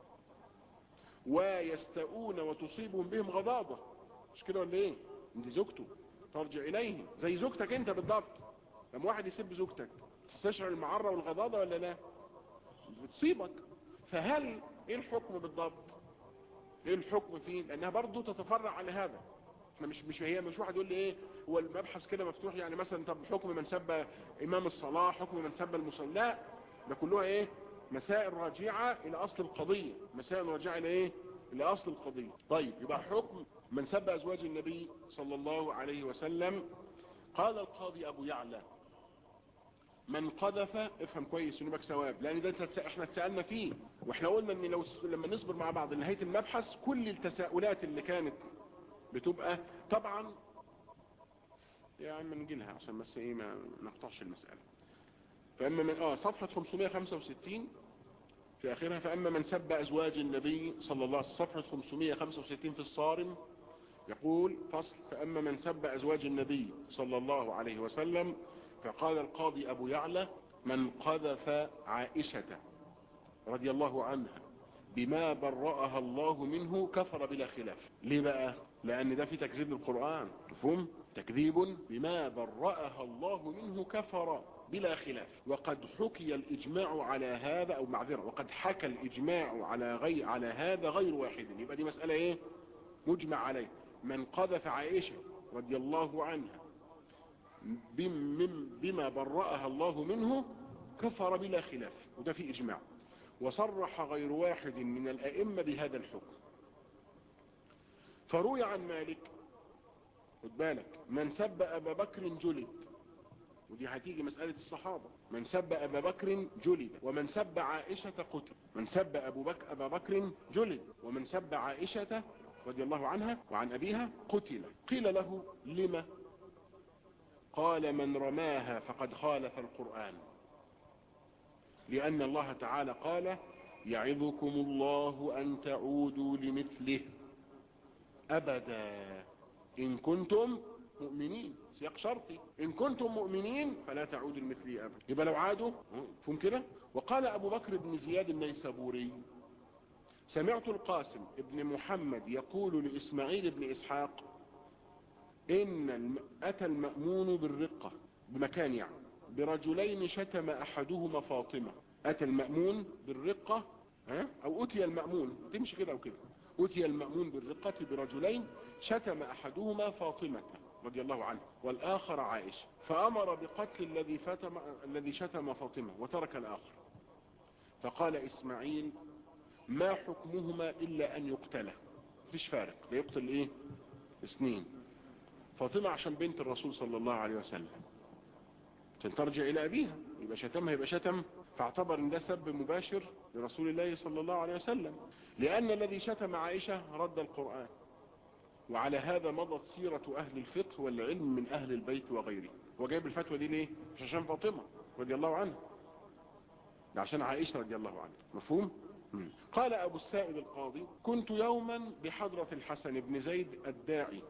ويستؤون وتصيبهم بهم غضاضة مش كده ولا ايه انت زوجته ترجع اليه زي زوجتك انت بالضبط لما واحد يسب زوجتك تستشعر المعرة والغضاضة ولا لا بتصيبك فهل ايه الحكم بالضبط ايه الحكم فيه لانها برضو تتفرع على هذا احنا مش مش هي مش واحد يقول لي ايه هو المبحث كده مفتوح يعني مثلا طب حكم من سب امام الصلاة حكم من سب المصلى لا ده كلها ايه مسائل راجعة الى اصل القضية مسائل راجعة الى ايه الى اصل القضية طيب يبقى حكم من سب ازواج النبي صلى الله عليه وسلم قال القاضي ابو يعلى من قذف افهم كويس ونبك ثواب لان ده احنا اتسألنا فيه واحنا قلنا ان لو لما نصبر مع بعض لنهاية المبحث كل التساؤلات اللي كانت بتبقى طبعا يا عم نجيلها عشان بس ايه ما نقطعش المسألة فاما من اه صفحة 565 في اخرها فاما من سب ازواج النبي صلى الله عليه وسلم صفحة 565 في الصارم يقول فصل فأما من سب أزواج النبي صلى الله عليه وسلم فقال القاضي أبو يعلى من قذف عائشة رضي الله عنها بما برأها الله منه كفر بلا خلاف ليه بقى لأن ده في تكذيب للقرآن مفهوم تكذيب بما برأها الله منه كفر بلا خلاف وقد حكي الإجماع على هذا أو معذرة وقد حكى الإجماع على غير على هذا غير واحد يبقى دي مسألة إيه مجمع عليه من قذف عائشة رضي الله عنها بما برأها الله منه كفر بلا خلاف وده في إجماع وصرح غير واحد من الأئمة بهذا الحكم فروي عن مالك خد بالك من سب أبا بكر جلد ودي هتيجي مسألة الصحابة من سب أبا بكر جلد ومن سب عائشة قتل من سب أبو بكر أبا بكر جلد ومن سب عائشة رضي الله عنها وعن أبيها قتل قيل له لما قال من رماها فقد خالف القرآن لأن الله تعالى قال يعظكم الله أن تعودوا لمثله أبدا إن كنتم مؤمنين سياق شرطي إن كنتم مؤمنين فلا تعودوا لمثله أبدا يبقى لو عادوا فهم كده وقال أبو بكر بن زياد النيسابوري سمعت القاسم ابن محمد يقول لإسماعيل بن إسحاق إن أتى المأمون بالرقة بمكان يعني برجلين شتم أحدهما فاطمة أتى المأمون بالرقة ها؟ أو أتي المأمون تمشي كده أو كده أتي المأمون بالرقة برجلين شتم أحدهما فاطمة رضي الله عنه والآخر عائشة فأمر بقتل الذي فتم الذي شتم فاطمة وترك الآخر فقال إسماعيل ما حكمهما إلا أن يقتله مفيش فارق لا يقتل إيه اثنين فاطمة عشان بنت الرسول صلى الله عليه وسلم عشان ترجع إلى أبيها يبقى شتمها يبقى شتم فاعتبر ان ده سب مباشر لرسول الله صلى الله عليه وسلم لأن الذي شتم عائشة رد القرآن وعلى هذا مضت سيرة أهل الفقه والعلم من أهل البيت وغيره وجايب الفتوى دي ليه مش عشان فاطمة رضي الله عنها ده عشان عائشة رضي الله عنها مفهوم مم. قال أبو السائب القاضي كنت يوما بحضرة الحسن بن زيد الداعي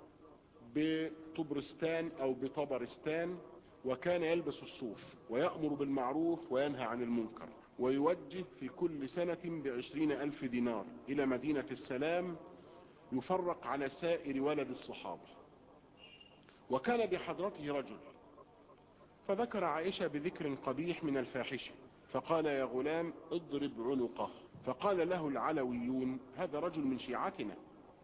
بطبرستان أو بطبرستان وكان يلبس الصوف ويأمر بالمعروف وينهى عن المنكر ويوجه في كل سنة بعشرين ألف دينار إلى مدينة السلام يفرق على سائر ولد الصحابة وكان بحضرته رجل فذكر عائشة بذكر قبيح من الفاحشة فقال يا غلام اضرب عنقه فقال له العلويون هذا رجل من شيعتنا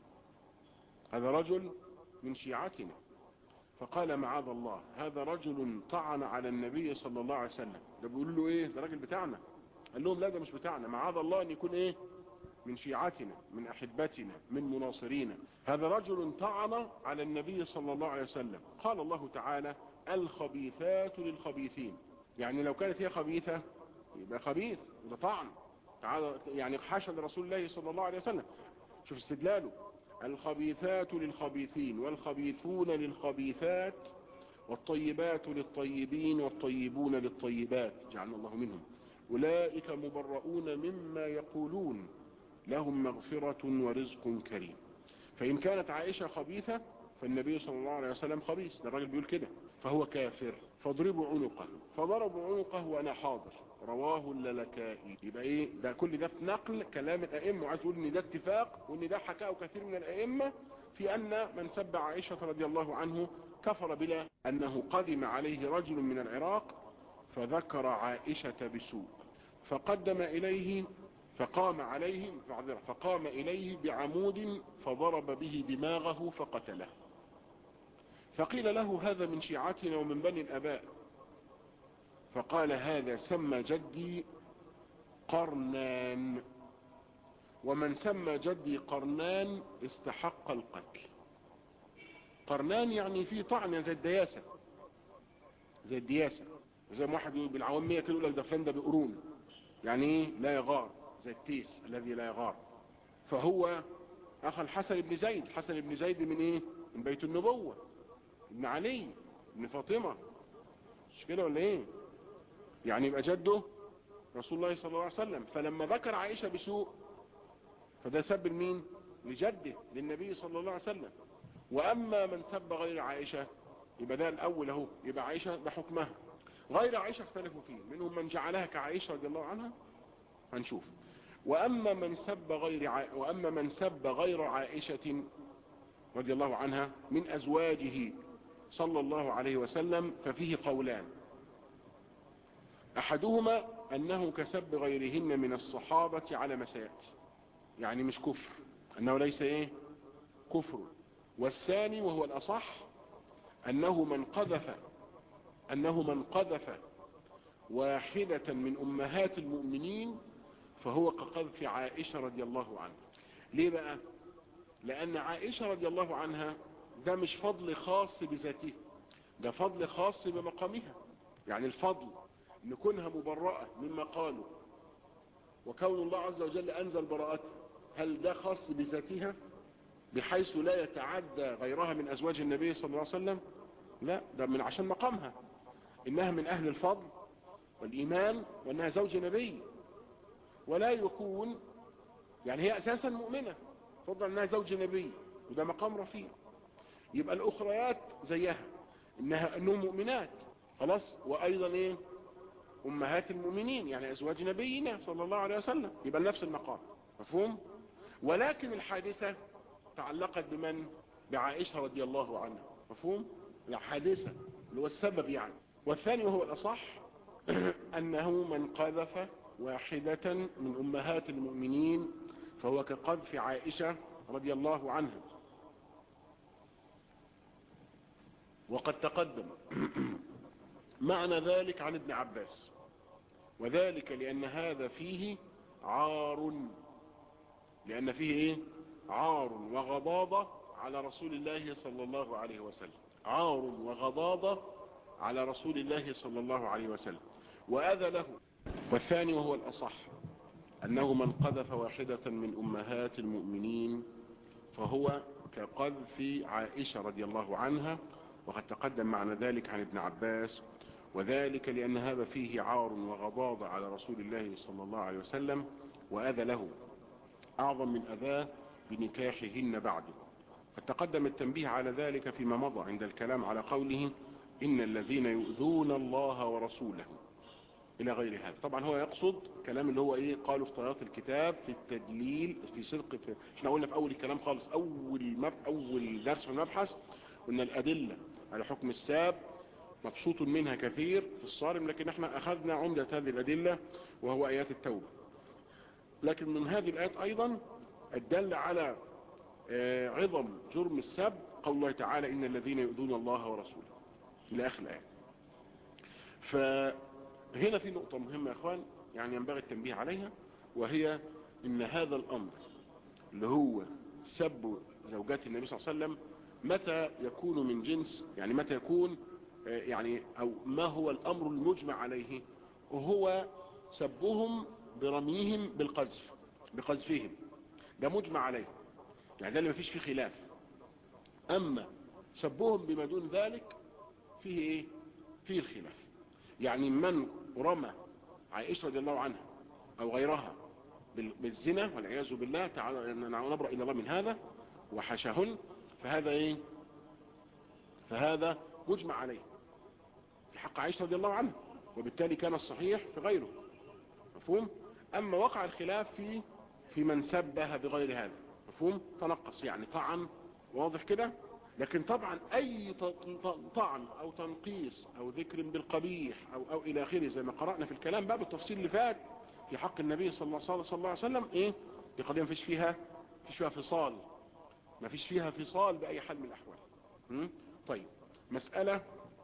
هذا رجل من شيعتنا فقال معاذ الله هذا رجل طعن على النبي صلى الله عليه وسلم ده بيقول له ايه ده راجل بتاعنا قال لهم لا ده مش بتاعنا معاذ الله ان يكون ايه من شيعتنا من احبتنا من مناصرينا هذا رجل طعن على النبي صلى الله عليه وسلم قال الله تعالى الخبيثات للخبيثين يعني لو كانت هي خبيثة يبقى خبيث وده طعن تعالى يعني حاشا لرسول الله صلى الله عليه وسلم شوف استدلاله الخبيثات للخبيثين والخبيثون للخبيثات والطيبات للطيبين والطيبون للطيبات جعلنا الله منهم أولئك مبرؤون مما يقولون لهم مغفرة ورزق كريم فإن كانت عائشة خبيثة فالنبي صلى الله عليه وسلم خبيث ده الراجل بيقول كده فهو كافر فاضربوا عنقه فضربوا عنقه وأنا حاضر رواه اللالكائي يبقى ايه ده كل ده في نقل كلام الائمه وعايز يقول ان ده اتفاق وان ده حكاه كثير من الائمه في ان من سب عائشه رضي الله عنه كفر بلا انه قدم عليه رجل من العراق فذكر عائشه بسوء فقدم اليه فقام عليه فقام اليه بعمود فضرب به دماغه فقتله فقيل له هذا من شيعتنا ومن بني الاباء فقال هذا سمى جدي قرنان ومن سمى جدي قرنان استحق القتل قرنان يعني فيه طعن زي الدياسة زي الدياسة زي ما واحد يقول بالعوامية كده يقول لك ده فلان ده بقرون يعني ايه لا يغار زي التيس الذي لا يغار فهو اخ الحسن بن زيد الحسن بن زيد من ايه من بيت النبوة ابن علي ابن فاطمة مش كده ولا ايه يعني يبقى جده رسول الله صلى الله عليه وسلم فلما ذكر عائشة بسوء فده سب المين لجده للنبي صلى الله عليه وسلم واما من سب غير عائشة يبقى ده الاول اهو يبقى عائشة ده حكمها غير عائشة اختلفوا فيه منهم من جعلها كعائشة رضي الله عنها هنشوف واما من سب غير ع... واما من سب غير عائشة رضي الله عنها من ازواجه صلى الله عليه وسلم ففيه قولان احدهما انه كسب غيرهن من الصحابة على مسيأتي يعني مش كفر انه ليس ايه كفر والثاني وهو الاصح انه من قذف انه من قذف واحدة من امهات المؤمنين فهو كقذف عائشة رضي الله عنها ليه بقى لان عائشة رضي الله عنها ده مش فضل خاص بذاته ده فضل خاص بمقامها يعني الفضل ان كونها مبرأة مما قالوا وكون الله عز وجل انزل براءتها هل ده خاص بذاتها بحيث لا يتعدى غيرها من ازواج النبي صلى الله عليه وسلم لا ده من عشان مقامها انها من اهل الفضل والايمان وانها زوج نبي ولا يكون يعني هي اساسا مؤمنة فضل انها زوج نبي وده مقام رفيع يبقى الاخريات زيها انها انهم مؤمنات خلاص وايضا ايه امهات المؤمنين يعني ازواج نبينا صلى الله عليه وسلم يبقى نفس المقام مفهوم ولكن الحادثة تعلقت بمن بعائشة رضي الله عنها مفهوم الحادثة اللي هو السبب يعني والثاني وهو الاصح انه من قذف واحدة من امهات المؤمنين فهو كقذف عائشة رضي الله عنها وقد تقدم معنى ذلك عن ابن عباس وذلك لأن هذا فيه عار لأن فيه ايه عار وغضاضة على رسول الله صلى الله عليه وسلم عار وغضاضة على رسول الله صلى الله عليه وسلم وأذى له والثاني وهو الأصح أنه من قذف واحدة من أمهات المؤمنين فهو كقذف عائشة رضي الله عنها وقد تقدم معنى ذلك عن ابن عباس وذلك لأن هذا فيه عار وغضاض على رسول الله صلى الله عليه وسلم وأذى له أعظم من أذاه بنكاحهن بعده قد تقدم التنبيه على ذلك فيما مضى عند الكلام على قوله إن الذين يؤذون الله ورسوله إلى غير هذا طبعا هو يقصد كلام اللي هو إيه قالوا في طيات الكتاب في التدليل في صدق في احنا قلنا في أول الكلام خالص أول, مب... أول درس في المبحث قلنا الأدلة على حكم الساب مبسوط منها كثير في الصارم لكن احنا أخذنا عمدة هذه الأدلة وهو آيات التوبة لكن من هذه الآيات أيضا الدل على عظم جرم السب قول الله تعالى إن الذين يؤذون الله ورسوله إلى آخر الآية فهنا في نقطة مهمة يا أخوان يعني ينبغي التنبيه عليها وهي إن هذا الأمر اللي هو سب زوجات النبي صلى الله عليه وسلم متى يكون من جنس يعني متى يكون يعني أو ما هو الأمر المجمع عليه وهو سبهم برميهم بالقذف بقذفهم ده مجمع عليه يعني ده اللي مفيش فيه خلاف أما سبهم بما دون ذلك فيه إيه فيه الخلاف يعني من رمى عائشة رضي الله عنها أو غيرها بالزنا والعياذ بالله تعالى نبرأ إلى الله من هذا وحشهن فهذا إيه فهذا مجمع عليه في حق عائشة رضي الله عنها وبالتالي كان الصحيح في غيره مفهوم أما وقع الخلاف في في من سبها بغير هذا مفهوم تنقص يعني طعن واضح كده لكن طبعا اي طعن او تنقيص او ذكر بالقبيح او او الى اخره زي ما قرأنا في الكلام بقى بالتفصيل اللي فات في حق النبي صلى الله, صلى الله عليه وسلم ايه دي قضيه ما فيش فيها فيش فيها فصال ما فيش فيها فصال باي حال من الاحوال م? طيب مسألة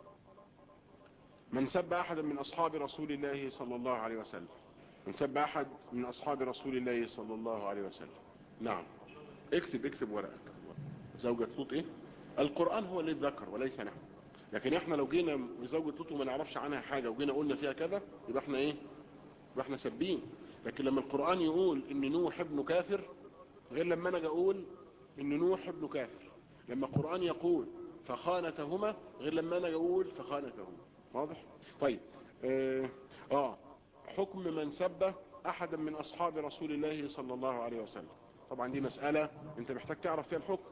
من سب احدا من اصحاب رسول الله صلى الله عليه وسلم من سب احد من اصحاب رسول الله صلى الله عليه وسلم نعم اكتب اكتب ورقك زوجة لوط ايه القرآن هو اللي اتذكر وليس نحن لكن احنا لو جينا بزوجة لوط وما نعرفش عنها حاجة وجينا قلنا فيها كذا يبقى احنا ايه يبقى احنا سبين لكن لما القرآن يقول ان نوح ابن كافر غير لما انا اقول ان نوح ابن كافر لما القرآن يقول فخانتهما غير لما انا اقول فخانتهما واضح طيب اه, آه حكم من سب احدا من اصحاب رسول الله صلى الله عليه وسلم طبعا دي مسألة انت محتاج تعرف فيها الحكم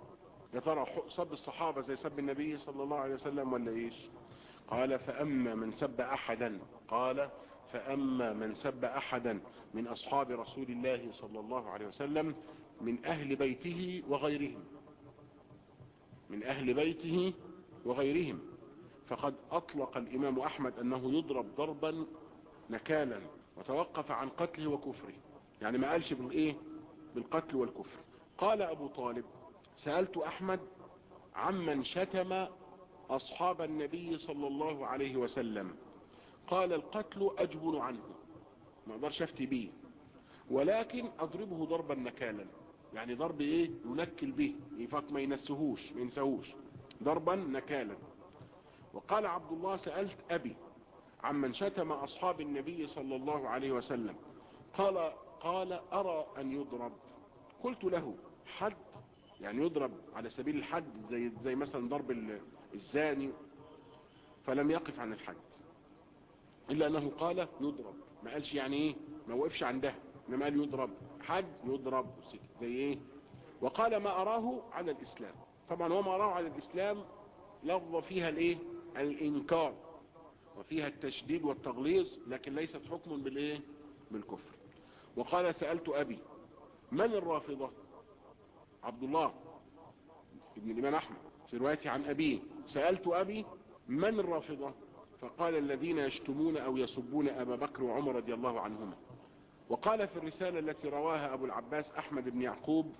يا ترى سب الصحابة زي سب النبي صلى الله عليه وسلم ولا ايش قال فأما من سب أحدا قال فأما من سب أحدا من أصحاب رسول الله صلى الله عليه وسلم من أهل بيته وغيرهم من أهل بيته وغيرهم فقد أطلق الإمام أحمد أنه يضرب ضربا نكالا وتوقف عن قتله وكفره يعني ما قالش بالإيه بالقتل والكفر قال أبو طالب سألت أحمد عمن شتم أصحاب النبي صلى الله عليه وسلم قال القتل أجبن عنه ما اقدرش افتي به ولكن أضربه ضربا نكالا يعني ضرب ايه ينكل به يفاق ما ينسهوش ما ينسهوش ضربا نكالا وقال عبد الله سألت أبي عمن شتم أصحاب النبي صلى الله عليه وسلم قال قال أرى أن يضرب قلت له حد يعني يضرب على سبيل الحد زي, زي مثلا ضرب الزاني فلم يقف عن الحد إلا أنه قال يضرب ما قالش يعني إيه ما وقفش عندها إنما قال يضرب حد يضرب زي إيه وقال ما أراه على الإسلام طبعا هو ما أراه على الإسلام لفظ فيها الإيه الإنكار وفيها التشديد والتغليظ لكن ليست حكم بالإيه بالكفر وقال سألت أبي من الرافضة عبد الله ابن الإمام أحمد في روايتي عن أبيه سألت أبي من الرافضة فقال الذين يشتمون أو يسبون أبا بكر وعمر رضي الله عنهما وقال في الرسالة التي رواها أبو العباس أحمد بن يعقوب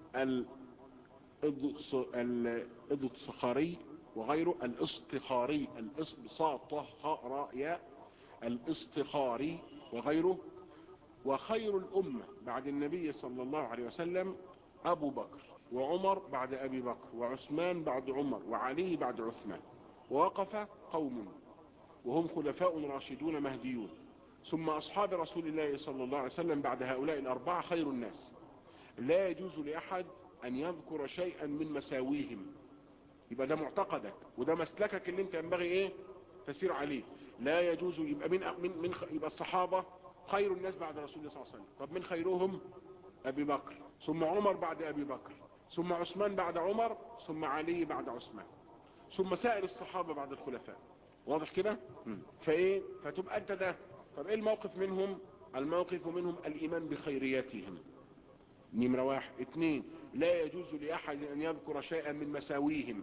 الإضصخاري وغيره الاصطخاري الاصطخاري الاصطخاري وغيره وخير الأمة بعد النبي صلى الله عليه وسلم أبو بكر وعمر بعد أبي بكر وعثمان بعد عمر وعلي بعد عثمان ووقف قوم وهم خلفاء راشدون مهديون ثم أصحاب رسول الله صلى الله عليه وسلم بعد هؤلاء الأربعة خير الناس لا يجوز لأحد أن يذكر شيئا من مساويهم يبقى ده معتقدك وده مسلكك اللي انت ينبغي ايه تسير عليه لا يجوز يبقى من, من, من يبقى الصحابة خير الناس بعد رسول الله صلى الله عليه وسلم طب من خيرهم أبي بكر ثم عمر بعد أبي بكر ثم عثمان بعد عمر ثم علي بعد عثمان ثم سائر الصحابة بعد الخلفاء واضح كده فايه فتبقى انت ده طب ايه الموقف منهم الموقف منهم الايمان بخيرياتهم نمرة واحد اثنين لا يجوز لأحد أن يذكر شيئا من مساويهم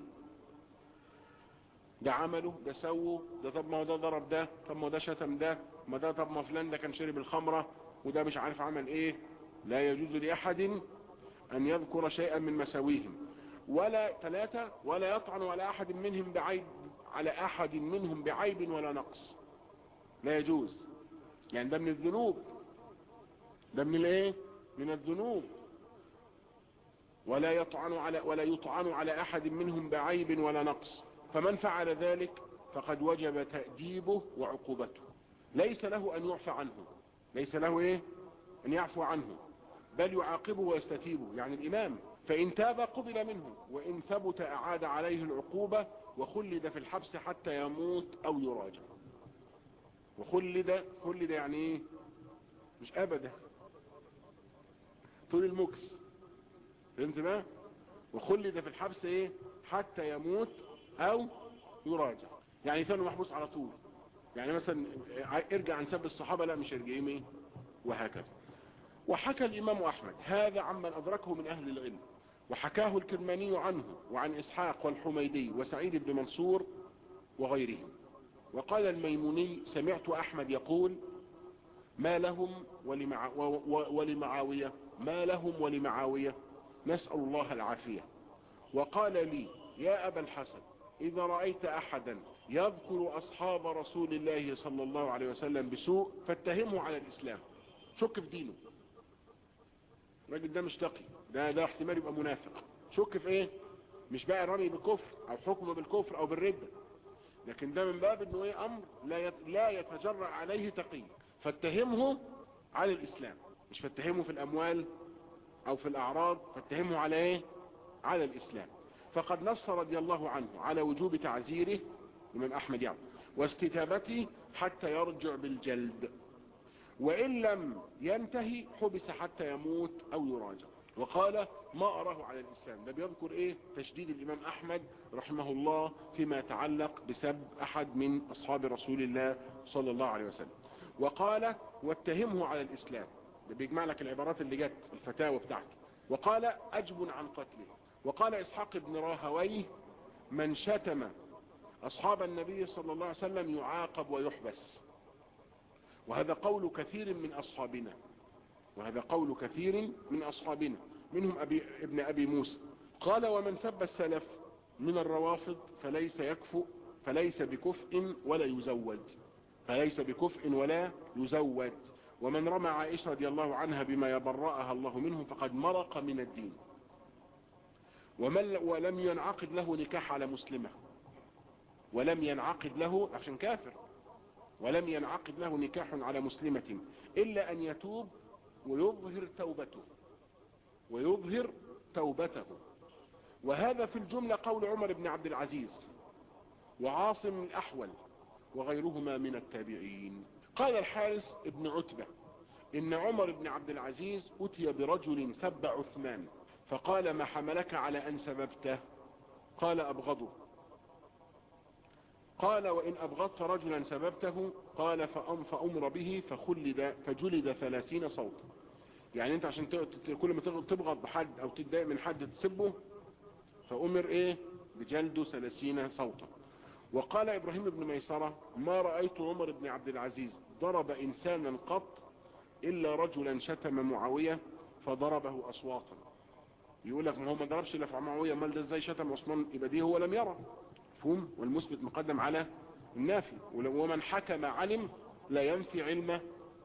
ده عمله ده سوه ده طب ما هو ده ضرب ده طب ما هو ده شتم ده ما ده طب ما فلان ده كان شرب الخمرة وده مش عارف عمل ايه لا يجوز لأحد أن يذكر شيئا من مساويهم ولا ثلاثة ولا يطعن على أحد منهم بعيب على أحد منهم بعيب ولا نقص لا يجوز يعني ده من الذنوب ده من الايه من الذنوب ولا يطعن على ولا يطعن على احد منهم بعيب ولا نقص فمن فعل ذلك فقد وجب تأديبه وعقوبته ليس له ان يعفى عنه ليس له ايه ان يعفو عنه بل يعاقبه ويستتيبه يعني الامام فان تاب قبل منه وان ثبت اعاد عليه العقوبة وخلد في الحبس حتى يموت او يراجع وخلد خلد يعني ايه مش ابدا طول المكس فهمت بقى وخلد في الحبس ايه حتى يموت او يراجع يعني ثاني محبوس على طول يعني مثلا ارجع عن سب الصحابة لا مش ارجعهم ايه وهكذا وحكى الامام احمد هذا عمن ادركه من اهل العلم وحكاه الكرماني عنه وعن اسحاق والحميدي وسعيد بن منصور وغيرهم وقال الميموني سمعت احمد يقول ما لهم ولمع ولمعاوية ما لهم ولمعاوية نسأل الله العافية وقال لي يا أبا الحسن إذا رأيت أحدا يذكر أصحاب رسول الله صلى الله عليه وسلم بسوء فاتهمه على الإسلام شك في دينه الراجل ده مش تقي ده ده احتمال يبقى منافق شك في ايه مش بقى رمي بالكفر او حكم بالكفر او بالردة لكن ده من باب انه ايه امر لا لا يتجرأ عليه تقي فاتهمه على الاسلام مش فاتهمه في الاموال او في الاعراض فاتهمه على ايه على الاسلام فقد نص رضي الله عنه على وجوب تعزيره الامام احمد يعني واستتابته حتى يرجع بالجلد وان لم ينتهي حبس حتى يموت او يراجع وقال ما أراه على الإسلام ده بيذكر إيه تشديد الإمام أحمد رحمه الله فيما يتعلق بسب أحد من أصحاب رسول الله صلى الله عليه وسلم وقال واتهمه على الإسلام ده بيجمع لك العبارات اللي جت الفتاوى بتاعته وقال أجب عن قتله وقال إسحاق بن راهويه من شتم أصحاب النبي صلى الله عليه وسلم يعاقب ويحبس وهذا قول كثير من أصحابنا وهذا قول كثير من أصحابنا منهم أبي ابن أبي موسى قال ومن سب السلف من الروافض فليس يكفؤ فليس بكفء ولا يزود فليس بكفء ولا يزود ومن رمى عائشة رضي الله عنها بما يبرأها الله منه فقد مرق من الدين ومن ولم ينعقد له نكاح على مسلمة ولم ينعقد له عشان كافر ولم ينعقد له نكاح على مسلمة إلا أن يتوب ويظهر توبته ويظهر توبته وهذا في الجملة قول عمر بن عبد العزيز وعاصم الأحول وغيرهما من التابعين قال الحارس ابن عتبة إن عمر بن عبد العزيز أتي برجل سب عثمان فقال ما حملك على أن سببته قال أبغضه قال وإن أبغضت رجلا سببته قال فأم فأمر به فخلد فجلد ثلاثين صوتا يعني انت عشان كل ما تبغض بحد او تتضايق من حد تسبه فأمر ايه بجلده ثلاثين صوتا وقال ابراهيم بن ميسرة ما رأيت عمر بن عبد العزيز ضرب انسانا قط الا رجلا شتم معاوية فضربه اصواتا يقول لك ما هو ما ضربش الا في معاوية امال ده ازاي شتم عثمان يبقى دي هو لم يرى مفهوم والمثبت مقدم على النافي ومن حكم علم لا ينفي علم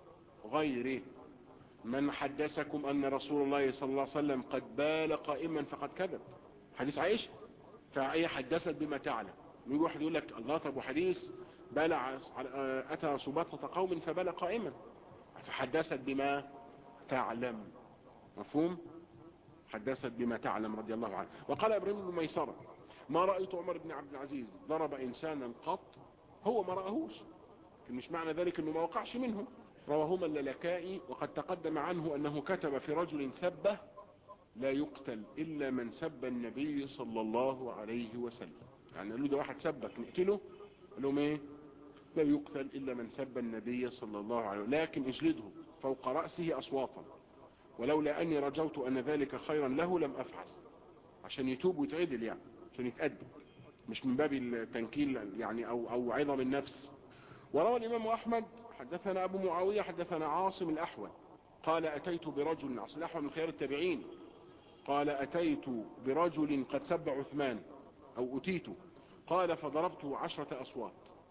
غيره من حدثكم أن رسول الله صلى الله عليه وسلم قد بال قائما فقد كذب حديث عائشة فهي حدثت بما تعلم من واحد يقول لك الله طب وحديث بال أتى سباطة قوم فبال قائما فحدثت بما تعلم مفهوم حدثت بما تعلم رضي الله عنه وقال ابراهيم بن ميسرة ما رأيت عمر بن عبد العزيز ضرب إنسانا قط هو ما رأهوش مش معنى ذلك أنه ما وقعش منه رواهما اللالكائي وقد تقدم عنه أنه كتب في رجل سبه لا يقتل إلا من سب النبي صلى الله عليه وسلم يعني قالوا ده واحد سبك نقتله قال لهم ايه لا يقتل إلا من سب النبي صلى الله عليه وسلم لكن اجلده فوق رأسه أصواتا ولولا أني رجوت أن ذلك خيرا له لم أفعل عشان يتوب ويتعدل يعني عشان يتأدب مش من باب التنكيل يعني أو, أو عظم النفس وروى الإمام أحمد حدثنا أبو معاوية حدثنا عاصم الأحول قال أتيت برجل عاصم الأحول من خيار التابعين قال أتيت برجل قد سب عثمان أو أتيت قال فضربته عشرة أصوات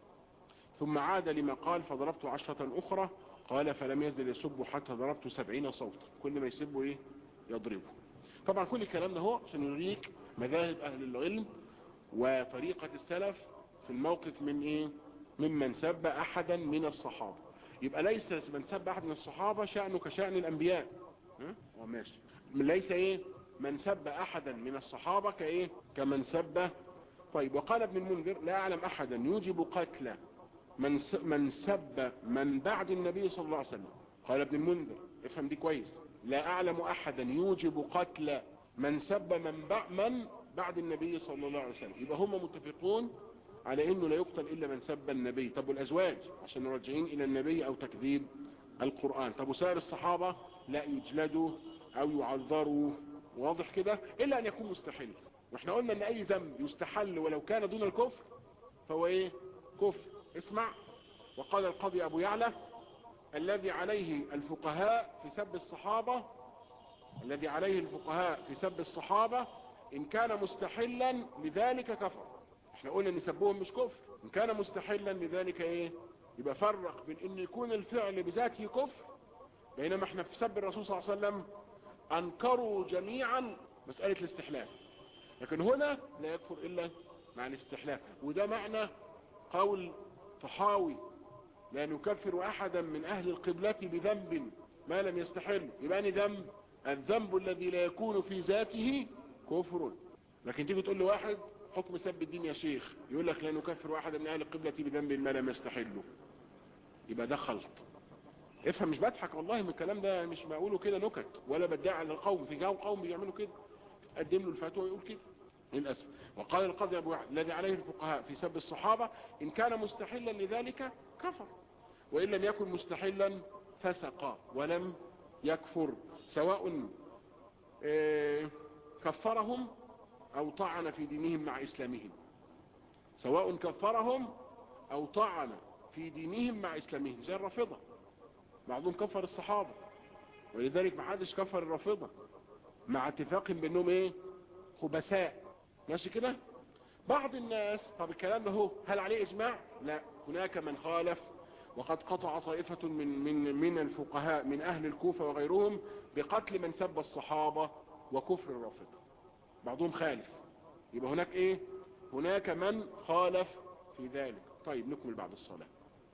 ثم عاد لما قال فضربت عشرة أخرى قال فلم يزل يسب حتى ضربت سبعين صوتا كل ما يسبه إيه يضربه طبعا كل الكلام ده هو عشان يوريك مذاهب أهل العلم وطريقة السلف في الموقف من إيه ممن سب أحدا من الصحابة يبقى ليس من سب أحد من الصحابة شأنه كشأن الأنبياء ها ماشي ليس إيه من سب أحدا من الصحابة كإيه كمن سب طيب وقال ابن المنذر لا أعلم أحدا يوجب قتل من من سب من بعد النبي صلى الله عليه وسلم قال ابن المنذر افهم دي كويس لا أعلم أحدا يوجب قتل من سب من, من بعد النبي صلى الله عليه وسلم يبقى هم متفقون على انه لا يقتل الا من سب النبي طب والازواج عشان راجعين الى النبي او تكذيب القرآن طب وسائر الصحابة لا يجلدوا او يعذروا واضح كده الا ان يكون مستحيل واحنا قلنا ان اي ذنب يستحل ولو كان دون الكفر فهو ايه كفر اسمع وقال القاضي ابو يعلى الذي عليه الفقهاء في سب الصحابة الذي عليه الفقهاء في سب الصحابة ان كان مستحلا لذلك كفر احنا قلنا ان سبهم مش كفر ان كان مستحلا لذلك ايه يبقى فرق بين ان يكون الفعل بذاته كفر بينما احنا في سب الرسول صلى الله عليه وسلم انكروا جميعا مسألة الاستحلال لكن هنا لا يكفر الا مع الاستحلال وده معنى قول طحاوي لا نكفر احدا من اهل القبلة بذنب ما لم يستحل يبقى أني ذنب الذنب الذي لا يكون في ذاته كفر لكن تيجي تقول لواحد حكم سب الدين يا شيخ يقول لك لا نكفر احدا من اهل القبلة بذنب ما لم يستحله يبقى ده خلط افهم مش بضحك والله من الكلام ده مش بقوله كده نكت ولا بدعي على القوم في جو قوم بيعملوا كده قدم له الفتوى ويقول كده للأسف وقال القاضي أبو واحد الذي عليه الفقهاء في سب الصحابة إن كان مستحلا لذلك كفر وإن لم يكن مستحلا فسق ولم يكفر سواء آه، كفرهم أو طعن في دينهم مع إسلامهم سواء كفرهم أو طعن في دينهم مع إسلامهم زي الرافضة بعضهم كفر الصحابة ولذلك ما حدش كفر الرافضة مع اتفاقهم بأنهم إيه خبثاء ماشي كده بعض الناس طب الكلام ده هو هل عليه إجماع لا هناك من خالف وقد قطع طائفة من, من, من الفقهاء من أهل الكوفة وغيرهم بقتل من سب الصحابة وكفر الرافضة بعضهم خالف يبقى هناك ايه هناك من خالف في ذلك طيب نكمل بعد الصلاة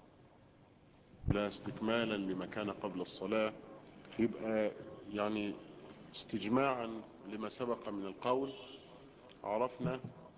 لا استكمالا لما كان قبل الصلاة يبقى يعني استجماعا لما سبق من القول عرفنا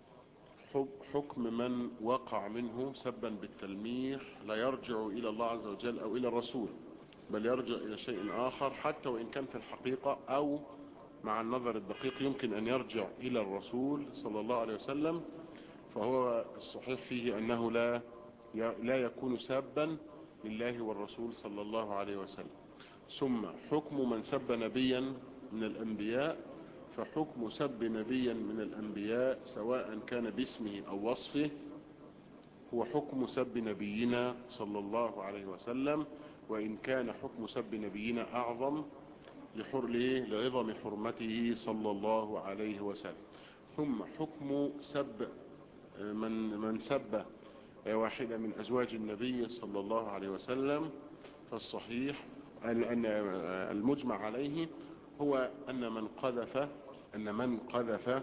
حكم من وقع منه سبا بالتلميح لا يرجع إلى الله عز وجل أو إلى الرسول بل يرجع إلى شيء آخر حتى وإن كان في الحقيقة أو مع النظر الدقيق يمكن أن يرجع إلى الرسول صلى الله عليه وسلم فهو الصحيح فيه أنه لا لا يكون سابا لله والرسول صلى الله عليه وسلم ثم حكم من سب نبيا من الأنبياء فحكم سب نبيا من الأنبياء سواء كان باسمه أو وصفه هو حكم سب نبينا صلى الله عليه وسلم وإن كان حكم سب نبينا أعظم لحر لعظم حرمته صلى الله عليه وسلم ثم حكم سب من, من سب واحدة من أزواج النبي صلى الله عليه وسلم فالصحيح أن المجمع عليه هو أن من قذف أن من قذف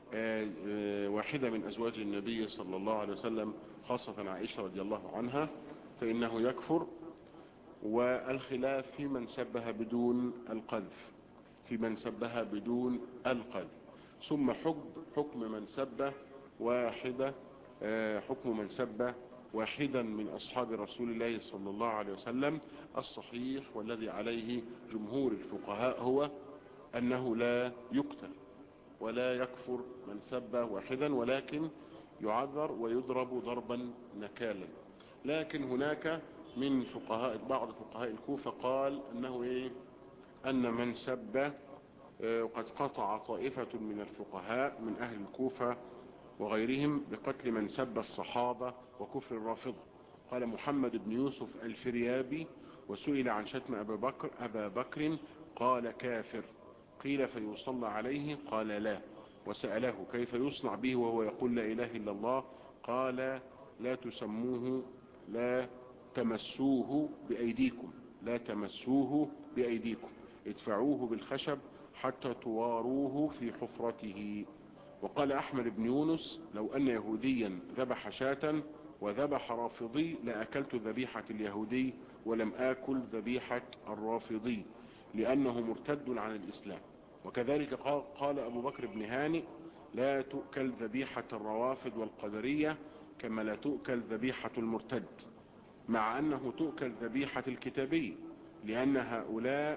واحدة من أزواج النبي صلى الله عليه وسلم خاصة عائشة رضي الله عنها فإنه يكفر والخلاف في من سبها بدون القذف في من سبها بدون القذف ثم حكم حكم من سب واحدة حكم من سب واحدا من أصحاب رسول الله صلى الله عليه وسلم الصحيح والذي عليه جمهور الفقهاء هو أنه لا يقتل ولا يكفر من سب واحدا ولكن يعذر ويضرب ضربا نكالا لكن هناك من فقهاء بعض فقهاء الكوفة قال أنه إيه أن من سب وقد قطع طائفة من الفقهاء من أهل الكوفة وغيرهم بقتل من سب الصحابة وكفر الرافضة قال محمد بن يوسف الفريابي وسئل عن شتم أبا بكر, أبا بكر قال كافر قيل فيصلى عليه قال لا وسأله كيف يصنع به وهو يقول لا إله إلا الله قال لا تسموه لا تمسوه بأيديكم لا تمسوه بأيديكم ادفعوه بالخشب حتى تواروه في حفرته وقال أحمد بن يونس لو أن يهوديا ذبح شاة وذبح رافضي لأكلت ذبيحة اليهودي ولم آكل ذبيحة الرافضي لأنه مرتد عن الإسلام وكذلك قال أبو بكر بن هانئ لا تؤكل ذبيحة الروافض والقدرية كما لا تؤكل ذبيحة المرتد مع أنه تؤكل ذبيحة الكتابي لأن هؤلاء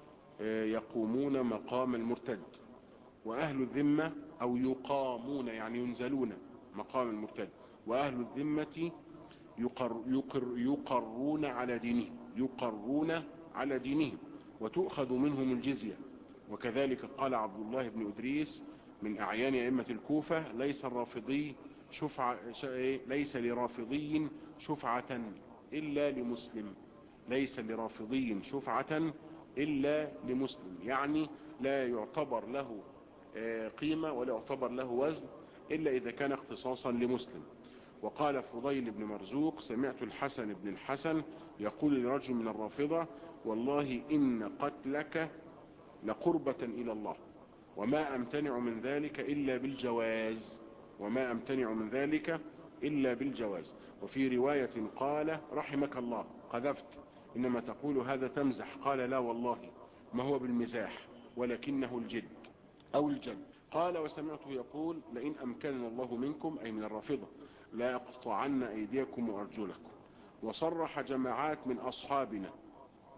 يقومون مقام المرتد وأهل الذمة أو يقامون يعني ينزلون مقام المرتد وأهل الذمة يقر يقر يقرون على دينهم يقرون على دينهم وتؤخذ منهم الجزية وكذلك قال عبد الله بن أدريس من أعيان أئمة الكوفة ليس الرافضي شفعة ليس لرافضي شفعة إلا لمسلم ليس لرافضي شفعة إلا لمسلم يعني لا يعتبر له قيمة ولا يعتبر له وزن إلا إذا كان اختصاصا لمسلم وقال فضيل بن مرزوق سمعت الحسن بن الحسن يقول لرجل من الرافضة والله إن قتلك لقربة إلى الله وما أمتنع من ذلك إلا بالجواز وما أمتنع من ذلك إلا بالجواز وفي رواية قال رحمك الله قذفت إنما تقول هذا تمزح قال لا والله ما هو بالمزاح ولكنه الجد أو الجد قال وسمعته يقول لئن أمكننا الله منكم أي من الرافضة لا يقطعن أيديكم وأرجلكم وصرح جماعات من أصحابنا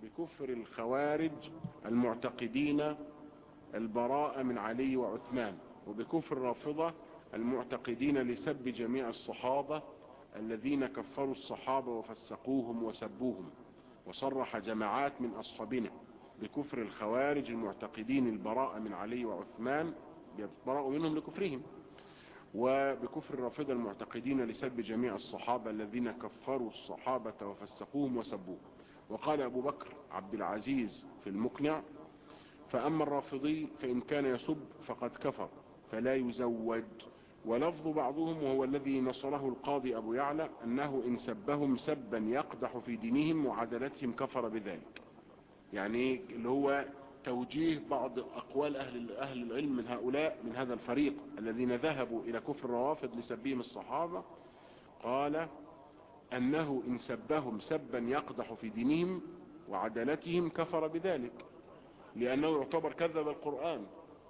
بكفر الخوارج المعتقدين البراءة من علي وعثمان وبكفر الرافضة المعتقدين لسب جميع الصحابة الذين كفروا الصحابة وفسقوهم وسبوهم وصرح جماعات من أصحابنا بكفر الخوارج المعتقدين البراءة من علي وعثمان يتبرأوا منهم لكفرهم وبكفر الرافضة المعتقدين لسب جميع الصحابة الذين كفروا الصحابة وفسقوهم وسبوهم وقال أبو بكر عبد العزيز في المقنع فأما الرافضي فإن كان يسب فقد كفر فلا يزود ولفظ بعضهم وهو الذي نصره القاضي أبو يعلى أنه إن سبهم سبا يقدح في دينهم وعدلتهم كفر بذلك يعني اللي هو توجيه بعض أقوال أهل, أهل العلم من هؤلاء من هذا الفريق الذين ذهبوا إلى كفر الروافض لسبهم الصحابة قال أنه إن سبهم سبا يقدح في دينهم وعدلتهم كفر بذلك لأنه يعتبر كذب القرآن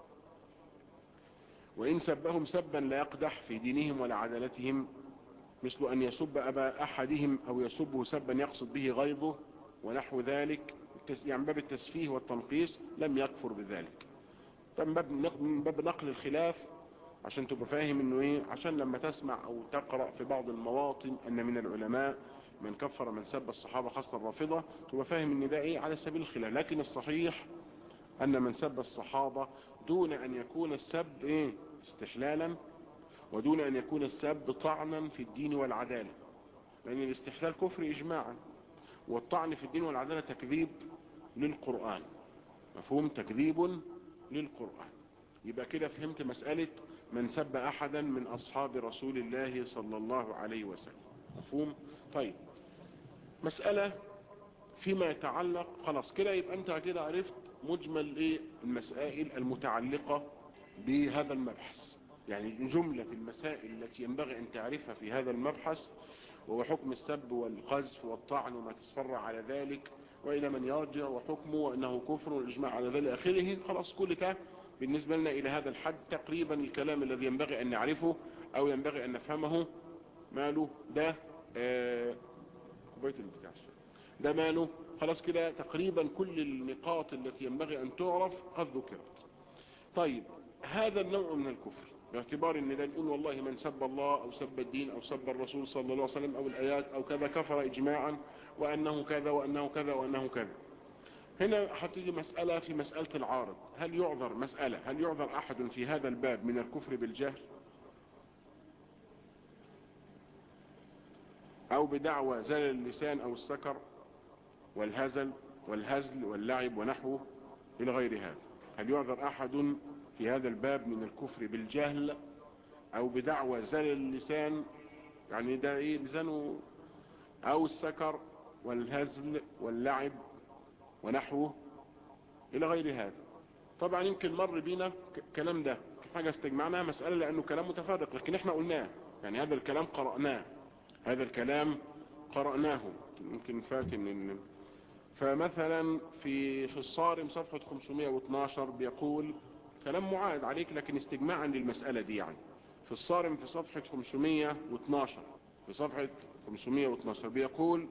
وإن سبهم سبا لا يقدح في دينهم ولا عدلتهم مثل أن يسب أبا أحدهم أو يسبه سبا يقصد به غيظه ونحو ذلك يعني باب التسفيه والتنقيص لم يكفر بذلك من باب نقل الخلاف عشان تبقى فاهم انه ايه عشان لما تسمع او تقرأ في بعض المواطن ان من العلماء من كفر من سب الصحابة خاصة الرافضة تبقى فاهم ان ده ايه على سبيل الخلاف لكن الصحيح ان من سب الصحابة دون ان يكون السب ايه استحلالا ودون ان يكون السب طعنا في الدين والعدالة لان الاستحلال كفر اجماعا والطعن في الدين والعدالة تكذيب للقرآن مفهوم تكذيب للقرآن يبقى كده فهمت مسألة من سب أحدا من أصحاب رسول الله صلى الله عليه وسلم مفهوم طيب مسألة فيما يتعلق خلاص كده يبقى أنت كده عرفت مجمل إيه المسائل المتعلقة بهذا المبحث يعني جملة المسائل التي ينبغي أن تعرفها في هذا المبحث وهو حكم السب والقذف والطعن وما تسفر على ذلك وإلى من يرجع وحكمه وأنه كفر والإجماع على ذلك آخره خلاص كل ده بالنسبة لنا إلى هذا الحد تقريبا الكلام الذي ينبغي أن نعرفه أو ينبغي أن نفهمه ماله ده آه كوبايه البتاع ده ماله خلاص كده تقريبا كل النقاط التي ينبغي أن تعرف قد ذكرت طيب هذا النوع من الكفر باعتبار ان ده نقول والله من سب الله او سب الدين او سب الرسول صلى الله عليه وسلم او الايات او كذا كفر اجماعا وانه كذا وانه كذا وانه كذا هنا هتيجي مسألة في مسألة العارض هل يعذر مسألة هل يعذر احد في هذا الباب من الكفر بالجهل او بدعوى زل اللسان او السكر والهزل والهزل واللعب ونحوه الى غير هذا هل يعذر احد في هذا الباب من الكفر بالجهل او بدعوى زل اللسان يعني ده ايه لسانه او السكر والهزل واللعب ونحوه الى غير هذا طبعا يمكن مر بينا كلام ده حاجة استجمعناها مسألة لانه كلام متفرق لكن احنا قلناه يعني هذا الكلام قرأناه هذا الكلام قرأناه يمكن فات ان فمثلا في في الصارم صفحة 512 بيقول كلام معاد عليك لكن استجماعا للمسألة دي يعني في الصارم في صفحة 512 في صفحة 512 بيقول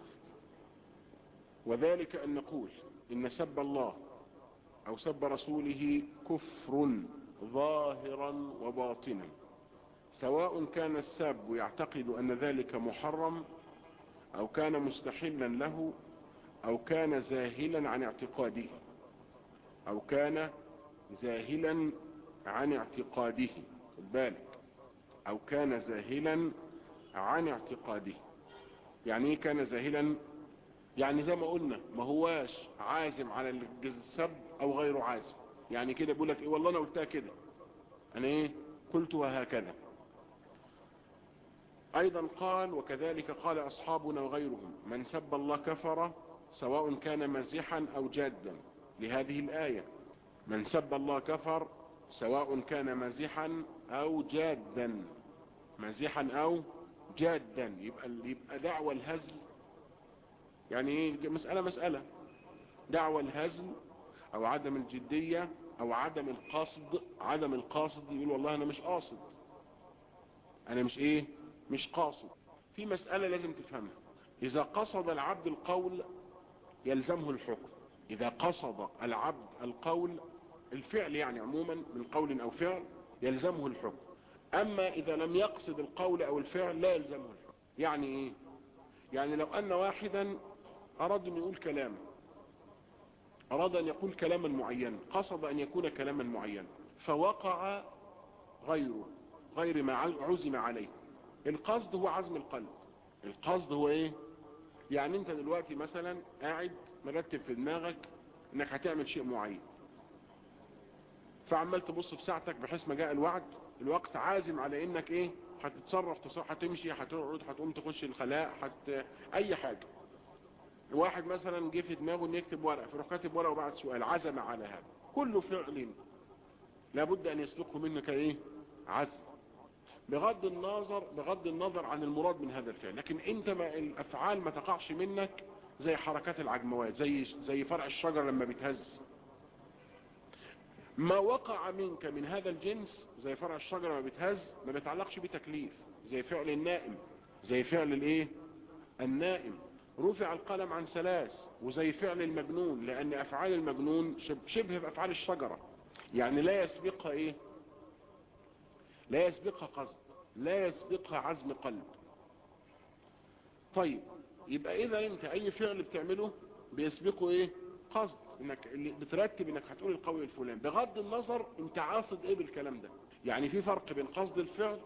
وذلك أن نقول إن سب الله أو سب رسوله كفر ظاهرا وباطنا سواء كان السب يعتقد أن ذلك محرم أو كان مستحلا له أو كان زاهلا عن اعتقاده أو كان زاهلا عن اعتقاده خد بالك او كان زاهلا عن اعتقاده يعني ايه كان زاهلا يعني زي ما قلنا ما هواش عازم على السب او غير عازم يعني كده بيقول لك ايه والله انا قلتها كده انا ايه قلتها هكذا ايضا قال وكذلك قال اصحابنا وغيرهم من سب الله كفر سواء كان مزحا او جادا لهذه الايه من سب الله كفر سواء كان مازحا او جادا مازحا او جادا يبقى يبقى دعوى الهزل يعني ايه مسألة مسألة دعوى الهزل او عدم الجدية او عدم القصد عدم القصد يقول والله انا مش قاصد انا مش ايه مش قاصد في مسألة لازم تفهمها اذا قصد العبد القول يلزمه الحكم اذا قصد العبد القول الفعل يعني عموما من قول او فعل يلزمه الحكم اما اذا لم يقصد القول او الفعل لا يلزمه الحكم يعني ايه يعني لو ان واحدا اراد ان يقول كلام اراد ان يقول كلاما معينا قصد ان يكون كلاما معينا فوقع غيره غير ما عزم عليه القصد هو عزم القلب القصد هو ايه يعني انت دلوقتي مثلا قاعد مرتب في دماغك انك هتعمل شيء معين فعمال تبص في ساعتك بحيث ما جاء الوعد الوقت عازم على انك ايه هتتصرف تصرف هتمشي هتقعد هتقوم تخش الخلاء هت اي حاجة واحد مثلا جه في دماغه انه يكتب ورقه فيروح كاتب ورقه وبعد سؤال عزم على هذا كل فعل لابد ان يسبقه منك ايه عزم بغض النظر بغض النظر عن المراد من هذا الفعل لكن انت ما الافعال ما تقعش منك زي حركات العجموات زي زي فرع الشجر لما بيتهز ما وقع منك من هذا الجنس زي فرع الشجرة ما بيتهز ما بيتعلقش بتكليف زي فعل النائم زي فعل الايه النائم رفع القلم عن ثلاث وزي فعل المجنون لان افعال المجنون شبه بافعال الشجرة يعني لا يسبقها ايه لا يسبقها قصد لا يسبقها عزم قلب طيب يبقى اذا انت اي فعل بتعمله بيسبقه ايه قصد انك اللي بترتب انك هتقول القول الفلاني بغض النظر انت عاصد ايه بالكلام ده يعني في فرق بين قصد الفعل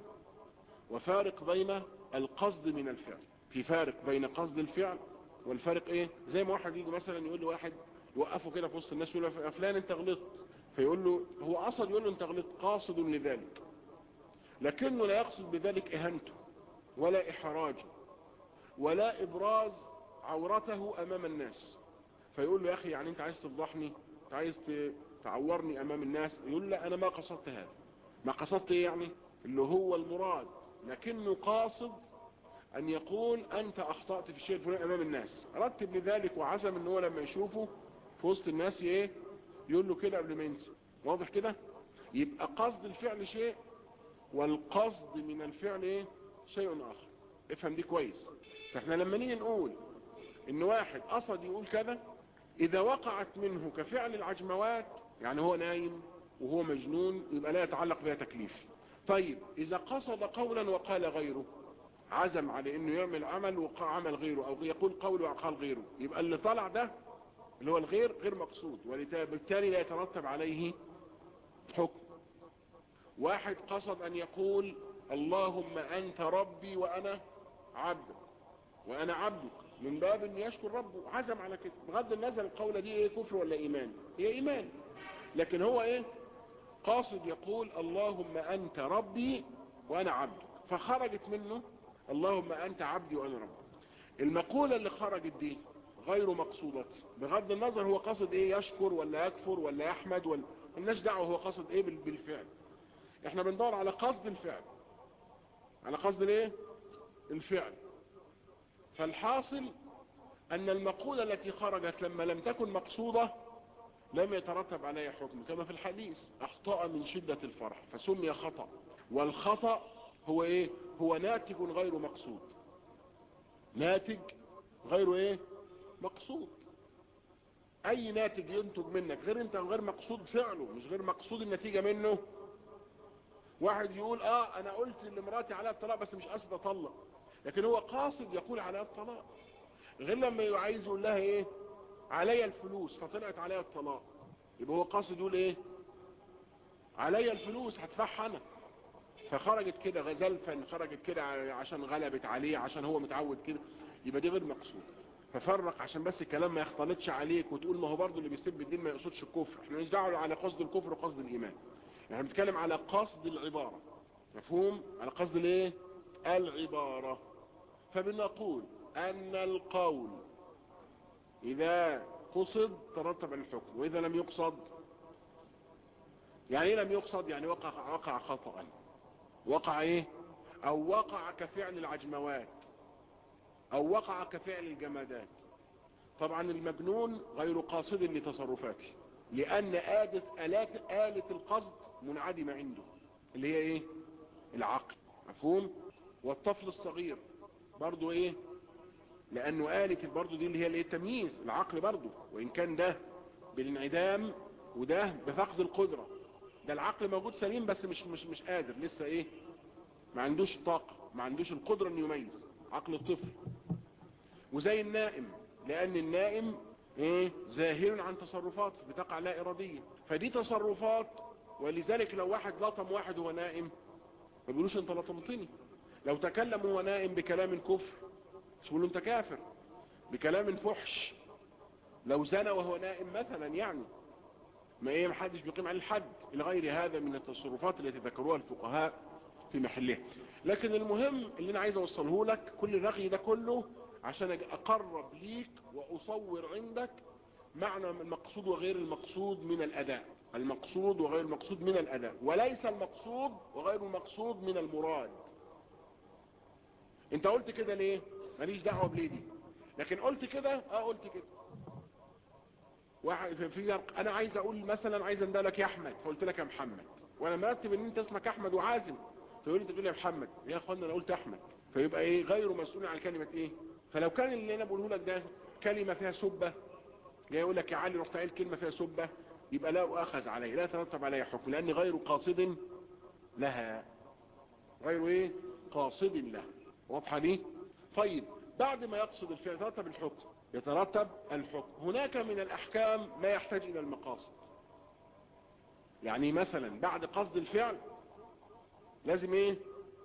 وفارق بين القصد من الفعل في فارق بين قصد الفعل والفارق ايه زي ما واحد يجي مثلا يقول له واحد يوقفه كده في وسط الناس يقول له فلان انت غلطت فيقول له هو قصد يقول له انت غلطت قاصد لذلك لكنه لا يقصد بذلك اهانته ولا احراجه ولا ابراز عورته امام الناس فيقول له يا اخي يعني انت عايز تفضحني انت عايز تعورني امام الناس يقول لا انا ما قصدت هذا ما قصدت ايه يعني اللي هو المراد لكنه قاصد ان يقول انت اخطأت في الشيء الفلاني امام الناس رتب لذلك وعزم ان هو لما يشوفه في وسط الناس ايه يقول له كده قبل ما ينسى واضح كده يبقى قصد الفعل شيء والقصد من الفعل ايه شيء اخر افهم دي كويس فاحنا لما نيجي نقول ان واحد قصد يقول كذا اذا وقعت منه كفعل العجموات يعني هو نايم وهو مجنون يبقى لا يتعلق بها تكليف طيب اذا قصد قولا وقال غيره عزم على انه يعمل عمل وقع عمل غيره او يقول قول وقال غيره يبقى اللي طلع ده اللي هو الغير غير مقصود وبالتالي لا يترتب عليه حكم واحد قصد ان يقول اللهم انت ربي وانا عبدك وانا عبدك من باب انه يشكر ربه عزم على كده بغض النظر القولة دي ايه كفر ولا ايمان هي ايمان لكن هو ايه قاصد يقول اللهم انت ربي وانا عبدك فخرجت منه اللهم انت عبدي وانا ربك المقولة اللي خرجت دي غير مقصودة بغض النظر هو قصد ايه يشكر ولا يكفر ولا يحمد ولا الناس دعوه هو قصد ايه بالفعل احنا بندور على قصد الفعل على قصد الايه الفعل فالحاصل ان المقولة التي خرجت لما لم تكن مقصودة لم يترتب عليها حكم كما في الحديث اخطأ من شدة الفرح فسمي خطأ والخطأ هو ايه هو ناتج غير مقصود ناتج غير ايه مقصود اي ناتج ينتج منك غير انت غير مقصود فعله مش غير مقصود النتيجة منه واحد يقول اه انا قلت لمراتي عليها الطلاق بس مش قصد اطلق لكن هو قاصد يقول عليها الطلاق غير لما عايز يقول لها ايه عليا الفلوس فطلعت عليها الطلاق يبقى هو قاصد يقول ايه عليا الفلوس هدفعها انا فخرجت كده غزلفا خرجت كده عشان غلبت عليه عشان هو متعود كده يبقى دي غير مقصود ففرق عشان بس الكلام ما يختلطش عليك وتقول ما هو برضه اللي بيسب الدين ما يقصدش الكفر احنا مش دعوه على قصد الكفر وقصد الايمان احنا بنتكلم على قصد العبارة مفهوم على قصد الايه العبارة فبنقول ان القول اذا قصد ترتب على الحكم واذا لم يقصد يعني ايه لم يقصد يعني وقع وقع خطأ وقع ايه او وقع كفعل العجموات او وقع كفعل الجمادات طبعا المجنون غير قاصد لتصرفاته لان آلة, آلات آلة القصد منعدمة عنده اللي هي ايه العقل مفهوم والطفل الصغير برضو ايه لانه آلة برضه دي اللي هي الايه التمييز العقل برضه وان كان ده بالانعدام وده بفقد القدرة ده العقل موجود سليم بس مش مش مش قادر لسه ايه ما عندوش طاقة ما عندوش القدرة انه يميز عقل الطفل وزي النائم لان النائم ايه زاهر عن تصرفات بتقع لا ارادية فدي تصرفات ولذلك لو واحد لطم واحد وهو نائم ما بيقولوش انت لطمتني لو تكلم وهو نائم بكلام كفر مش بيقولوا انت كافر بكلام فحش لو زنى وهو نائم مثلا يعني ما ايه محدش بيقيم عليه الحد الى غير هذا من التصرفات التي ذكروها الفقهاء في محلها لكن المهم اللي انا عايز اوصله لك كل الرغي ده كله عشان اقرب ليك واصور عندك معنى المقصود وغير المقصود من الاداء المقصود وغير المقصود من الاداء وليس المقصود وغير المقصود من المراد انت قلت كده ليه ماليش دعوه بليه دي لكن قلت كده اه قلت كده واحد في انا عايز اقول مثلا عايز اندلك يا احمد فقلت لك يا محمد وانا مرتب ان انت اسمك احمد وعازم تقول لي تقول يا محمد يا اخوانا انا قلت احمد فيبقى ايه غير مسؤول عن كلمه ايه فلو كان اللي انا بقوله لك ده كلمه فيها سبه جاي يقول لك يا علي رحت قايل كلمه فيها سبه يبقى لا اؤاخذ عليه لا يترتب عليه حكم لان غير قاصد لها غير ايه قاصد لها واضحه دي طيب بعد ما يقصد الفعل يترتب الحكم يترتب الحكم هناك من الاحكام ما يحتاج الى المقاصد يعني مثلا بعد قصد الفعل لازم ايه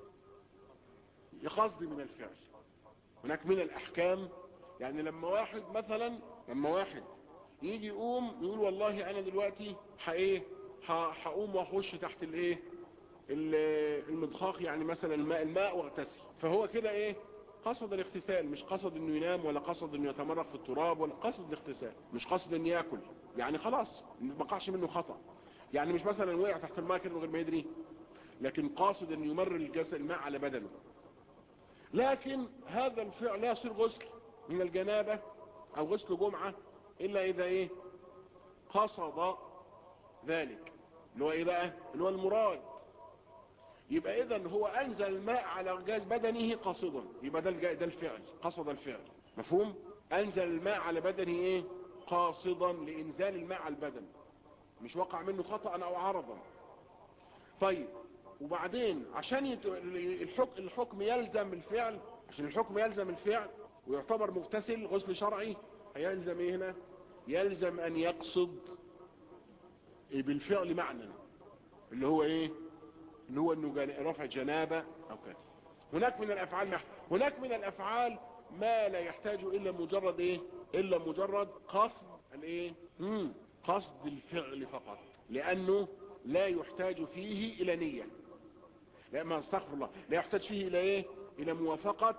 يقصد من الفعل هناك من الاحكام يعني لما واحد مثلا لما واحد يجي يقوم يقول والله انا دلوقتي ايه هقوم واخش تحت الايه المضخاخ يعني مثلا الماء الماء واغتسل فهو كده ايه قصد الاغتسال مش قصد انه ينام ولا قصد انه يتمرغ في التراب ولا قصد الاغتسال مش قصد انه ياكل يعني خلاص ما بقعش منه خطأ يعني مش مثلا وقع تحت الماء كده من غير ما يدري لكن قاصد انه يمر الجسد الماء على بدنه لكن هذا الفعل لا يصير غسل من الجنابة او غسل جمعة الا اذا ايه قصد ذلك اللي هو ايه بقى اللي هو المراد يبقى اذا هو انزل الماء على جهاز بدنه قصدا يبقى ده ده الفعل قصد الفعل مفهوم انزل الماء على بدنه ايه قاصدا لانزال الماء على البدن مش وقع منه خطأ او عرضا طيب وبعدين عشان يت... الحكم الحكم يلزم الفعل عشان الحكم يلزم الفعل ويعتبر مغتسل غسل شرعي هيلزم ايه هنا يلزم ان يقصد بالفعل معنى اللي هو ايه اللي هو انه رفع جنابة او كذا هناك من الافعال ما هناك من الافعال ما لا يحتاج الا مجرد ايه الا مجرد قصد الايه مم. قصد الفعل فقط لانه لا يحتاج فيه الى نية لا ما استغفر الله لا يحتاج فيه الى ايه الى موافقة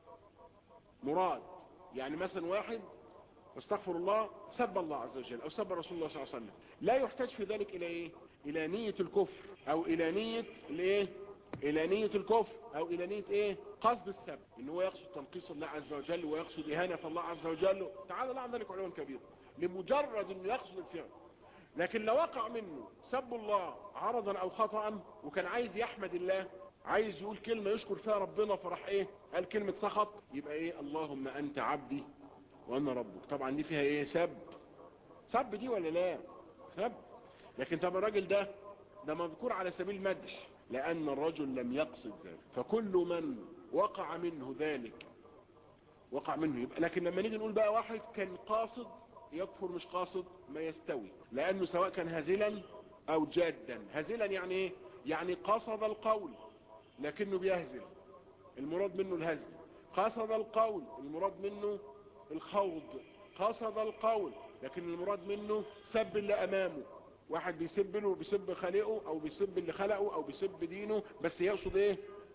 مراد يعني مثلا واحد استغفر الله سب الله عز وجل او سب رسول الله صلى الله عليه وسلم لا يحتاج في ذلك الى ايه الى نية الكفر او الى نية الايه الى نية الكفر او الى نية ايه قصد السب ان هو يقصد تنقيص الله عز وجل ويقصد اهانة الله عز وجل تعالى الله عن ذلك علوا كبير لمجرد انه يقصد الفعل لكن لو وقع منه سب الله عرضا او خطأ وكان عايز يحمد الله عايز يقول كلمة يشكر فيها ربنا فرح ايه قال كلمة سخط يبقى ايه اللهم انت عبدي وانا ربك طبعا دي فيها ايه سب سب دي ولا لا سب لكن طب الراجل ده ده مذكور على سبيل المدح لان الرجل لم يقصد ذلك فكل من وقع منه ذلك وقع منه يبقى لكن لما نيجي نقول بقى واحد كان قاصد يكفر مش قاصد ما يستوي لانه سواء كان هزلا او جادا هزلا يعني ايه يعني قصد القول لكنه بيهزل المراد منه الهزل قصد القول المراد منه الخوض قصد القول لكن المراد منه سب اللي امامه واحد بيسب له بيسب خالقه او بيسب اللي خلقه او بيسب دينه بس يقصد ايه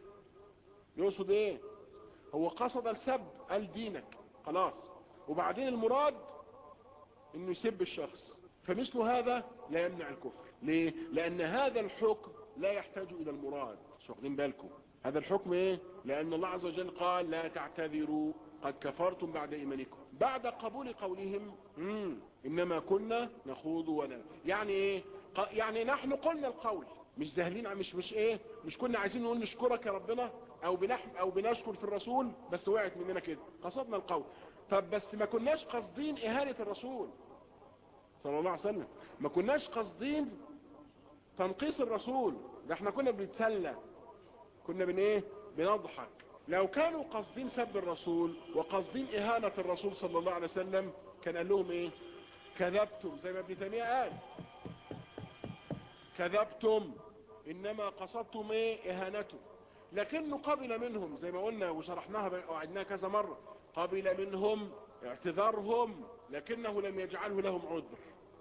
يقصد ايه هو قصد السب قال دينك خلاص وبعدين المراد انه يسب الشخص فمثل هذا لا يمنع الكفر ليه لان هذا الحكم لا يحتاج الى المراد مش واخدين بالكم هذا الحكم ايه لان الله عز وجل قال لا تعتذروا قد كفرتم بعد ايمانكم بعد قبول قولهم مم. انما كنا نخوض ولا يعني ايه يعني نحن قلنا القول مش زاهلين مش مش ايه مش كنا عايزين نقول نشكرك يا ربنا او بنحم او بنشكر في الرسول بس وقعت مننا كده قصدنا القول طب بس ما كناش قاصدين اهانة الرسول صلى الله عليه وسلم ما كناش قاصدين تنقيص الرسول ده احنا كنا بنتسلى كنا بن ايه بنضحك لو كانوا قاصدين سب الرسول وقاصدين اهانة الرسول صلى الله عليه وسلم كان قال لهم ايه كذبتم زي ما ابن تيمية قال كذبتم انما قصدتم ايه اهانته لكنه قبل منهم زي ما قلنا وشرحناها وعدناها كذا مرة قبل منهم اعتذارهم لكنه لم يجعله لهم عذر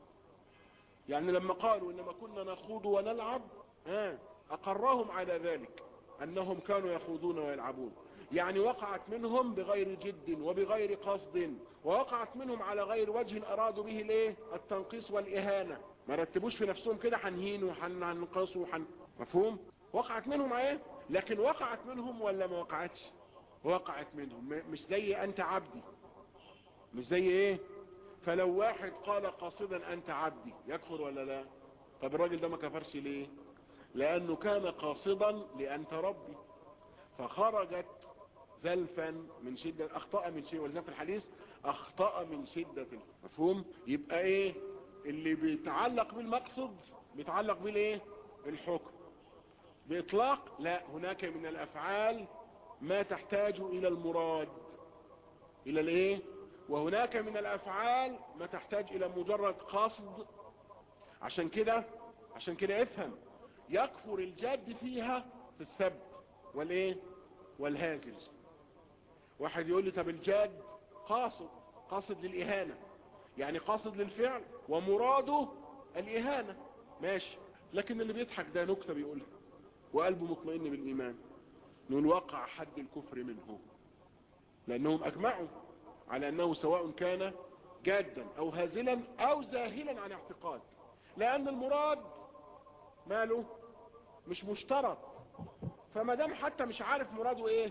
يعني لما قالوا انما كنا نخوض ونلعب ها اقرهم على ذلك انهم كانوا يخوضون ويلعبون يعني وقعت منهم بغير جد وبغير قصد ووقعت منهم على غير وجه ارادوا به الايه التنقيص والاهانة ما رتبوش في نفسهم كده هنهين وهنقص وحن مفهوم وقعت منهم ايه لكن وقعت منهم ولا ما وقعتش وقعت منهم مش زي انت عبدي مش زي ايه فلو واحد قال قاصدا انت عبدي يكفر ولا لا طب الراجل ده ما كفرش ليه لانه كان قاصدا لانت ربي فخرجت زلفا من شدة اخطأ من شيء ولذلك في الحديث اخطأ من شدة مفهوم يبقى ايه اللي بيتعلق بالمقصد بيتعلق بالايه الحكم باطلاق لا هناك من الافعال ما تحتاج الى المراد الى الايه وهناك من الافعال ما تحتاج الى مجرد قصد عشان كده عشان كده افهم يكفر الجد فيها في السب والايه والهازل واحد يقول لي طب الجاد قاصد قاصد للاهانة يعني قاصد للفعل ومراده الاهانة ماشي لكن اللي بيضحك ده نكتة بيقولها وقلبه مطمئن بالايمان نقول وقع حد الكفر منه لانهم اجمعوا على انه سواء كان جادا او هازلا او زاهلا عن اعتقاد لان المراد ماله مش مشترط فما دام حتى مش عارف مراده ايه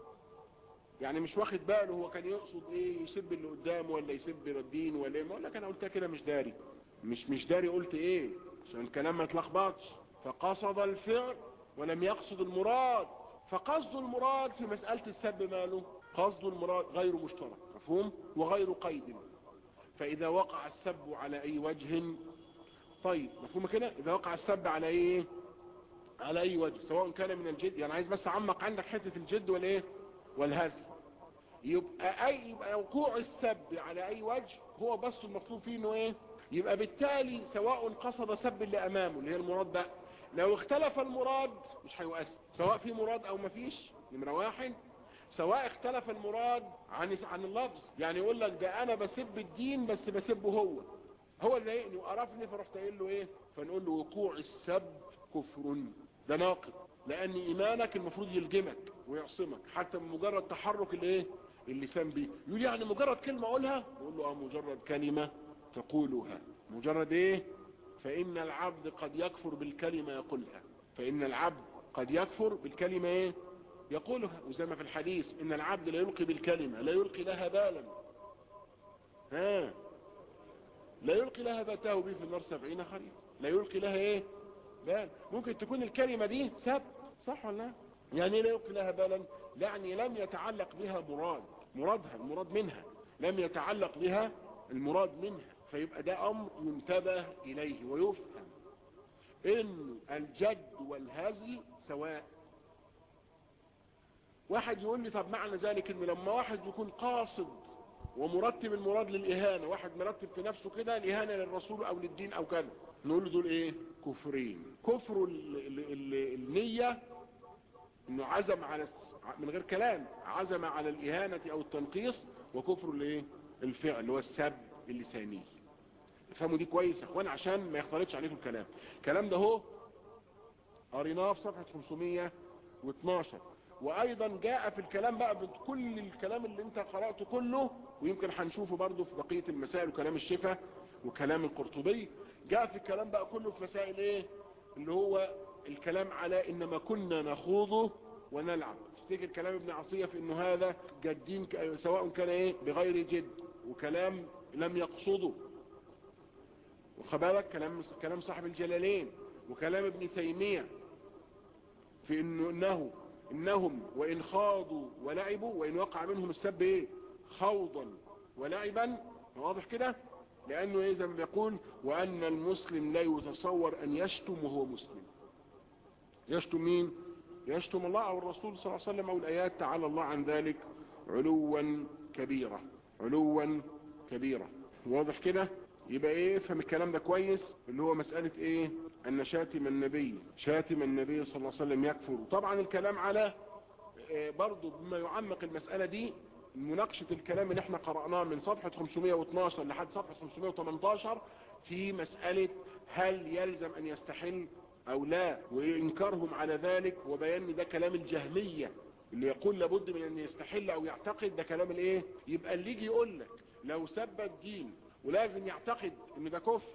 يعني مش واخد باله هو كان يقصد ايه يسب اللي قدامه ولا يسب الدين ولا ايه ما اقول لك انا قلتها كده مش داري مش مش داري قلت ايه عشان الكلام ما يتلخبطش فقصد الفعل ولم يقصد المراد فقصد المراد في مسألة السب ماله قصد المراد غير مشترك مفهوم وغير قيد فإذا وقع السب على أي وجه طيب مفهوم كده إذا وقع السب على أي على أي وجه سواء كان من الجد يعني عايز بس أعمق عندك حتة الجد والإيه والهزل يبقى أي يبقى وقوع السب على أي وجه هو بس المطلوب فيه إنه إيه يبقى بالتالي سواء قصد سب اللي أمامه اللي هي المراد ده لو اختلف المراد مش هيؤثر سواء في مراد أو مفيش نمرة واحد سواء اختلف المراد عن عن اللفظ يعني يقول لك ده انا بسب الدين بس بسبه هو هو اللي ضايقني وقرفني فرحت قايل له ايه فنقول له وقوع السب كفر ده ناقض لان ايمانك المفروض يلجمك ويعصمك حتى بمجرد تحرك الايه اللسان بيه يقول يعني مجرد كلمة اقولها نقول له اه مجرد كلمة تقولها مجرد ايه فان العبد قد يكفر بالكلمة يقولها فان العبد قد يكفر بالكلمة ايه يقولها وزي ما في الحديث ان العبد لا يلقي بالكلمة لا يلقي لها بالا ها لا يلقي لها باتاه به في النار سبعين خريف لا يلقي لها ايه بال ممكن تكون الكلمة دي سب صح ولا لا يعني لا يلقي لها بالا يعني لم يتعلق بها مراد مرادها المراد منها لم يتعلق بها المراد منها فيبقى ده امر ينتبه اليه ويفهم ان الجد والهزل سواء واحد يقول لي طب معنى ذلك ان لما واحد يكون قاصد ومرتب المراد للإهانة واحد مرتب في نفسه كده الإهانة للرسول أو للدين أو كذا نقول له دول إيه كفرين كفر ال ال ال النية إنه عزم على من غير كلام عزم على الإهانة أو التنقيص وكفر الإيه الفعل اللي هو السب اللساني افهموا دي كويس يا اخوان عشان ما يختلطش عليكم الكلام الكلام ده هو قريناه في صفحة 512 وايضا جاء في الكلام بقى بكل الكلام اللي انت قرأته كله ويمكن هنشوفه برضه في بقية المسائل وكلام الشفا وكلام القرطبي جاء في الكلام بقى كله في مسائل ايه اللي هو الكلام على انما كنا نخوضه ونلعب تفتكر كلام ابن عصية في انه هذا جدين سواء كان ايه بغير جد وكلام لم يقصده وخبالك كلام كلام صاحب الجلالين وكلام ابن تيمية في انه انه انهم وان خاضوا ولعبوا وان وقع منهم السب ايه خوضا ولعبا واضح كده لانه ايه زي ما بيقول وان المسلم لا يتصور ان يشتم وهو مسلم يشتم مين يشتم الله او الرسول صلى الله عليه وسلم او الايات تعالى الله عن ذلك علوا كبيرة علوا كبيرة واضح كده يبقى ايه افهم الكلام ده كويس اللي هو مسألة ايه ان شاتم النبي شاتم النبي صلى الله عليه وسلم يكفر طبعا الكلام على إيه برضو بما يعمق المسألة دي مناقشة الكلام اللي احنا قرأناه من صفحة 512 لحد صفحة 518 في مسألة هل يلزم ان يستحل او لا وانكارهم على ذلك وبيان ده كلام الجهمية اللي يقول لابد من ان يستحل او يعتقد ده كلام الايه يبقى اللي يجي يقول لك لو سب الدين ولازم يعتقد ان ده كفر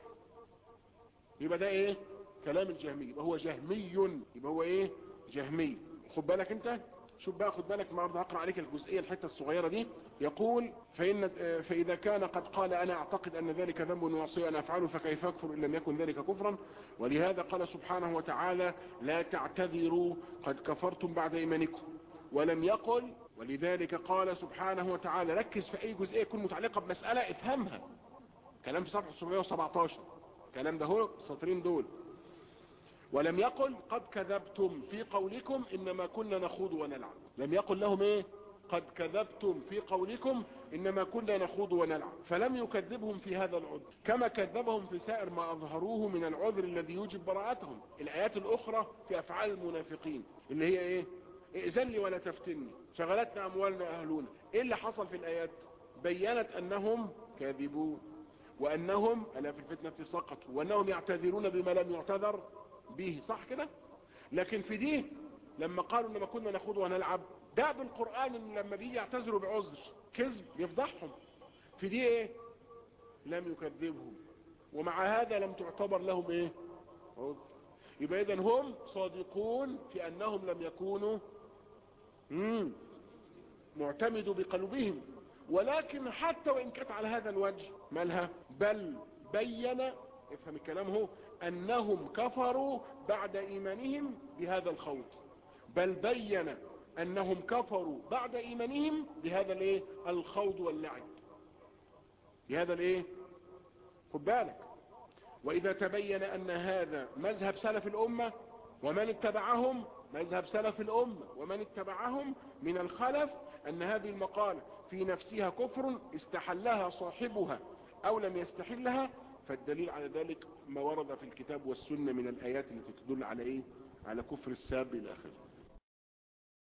يبقى ده ايه كلام الجهمي يبقى هو جهمي يبقى هو ايه جهمي خد بالك انت شوف بقى خد بالك النهارده هقرا عليك الجزئيه الحته الصغيره دي يقول فإن فاذا كان قد قال انا اعتقد ان ذلك ذنب وعصي انا افعله فكيف اكفر ان لم يكن ذلك كفرا ولهذا قال سبحانه وتعالى لا تعتذروا قد كفرتم بعد ايمانكم ولم يقل ولذلك قال سبحانه وتعالى ركز في اي جزئيه يكون متعلقه بمساله افهمها كلام في صفحه 717 كلام ده هو السطرين دول ولم يقل قد كذبتم في قولكم انما كنا نخوض ونلعب لم يقل لهم ايه قد كذبتم في قولكم انما كنا نخوض ونلعب فلم يكذبهم في هذا العذر كما كذبهم في سائر ما اظهروه من العذر الذي يوجب براءتهم الايات الاخرى في افعال المنافقين اللي هي ايه ائذن لي ولا تفتني شغلتنا اموالنا واهلنا ايه اللي حصل في الايات بينت انهم كاذبون وانهم الا في الفتنة سقطوا وانهم يعتذرون بما لم يعتذر به صح كده لكن في دي لما قالوا انما كنا نخوض ونلعب ده بالقرآن ان لما بيجي يعتذروا بعذر كذب يفضحهم في دي ايه لم يكذبهم ومع هذا لم تعتبر لهم ايه عذر يبقى اذا هم صادقون في انهم لم يكونوا مم. معتمدوا بقلوبهم ولكن حتى وان كانت على هذا الوجه مالها بل بين افهم الكلام هو انهم كفروا بعد ايمانهم بهذا الخوض بل بين انهم كفروا بعد ايمانهم بهذا الايه الخوض واللعب بهذا الايه خد بالك واذا تبين ان هذا مذهب سلف الامة ومن اتبعهم مذهب سلف الامة ومن اتبعهم من الخلف ان هذه المقالة في نفسها كفر استحلها صاحبها او لم يستحلها فالدليل على ذلك ما ورد في الكتاب والسنة من الآيات التي تدل على إيه على كفر الساب إلى آخره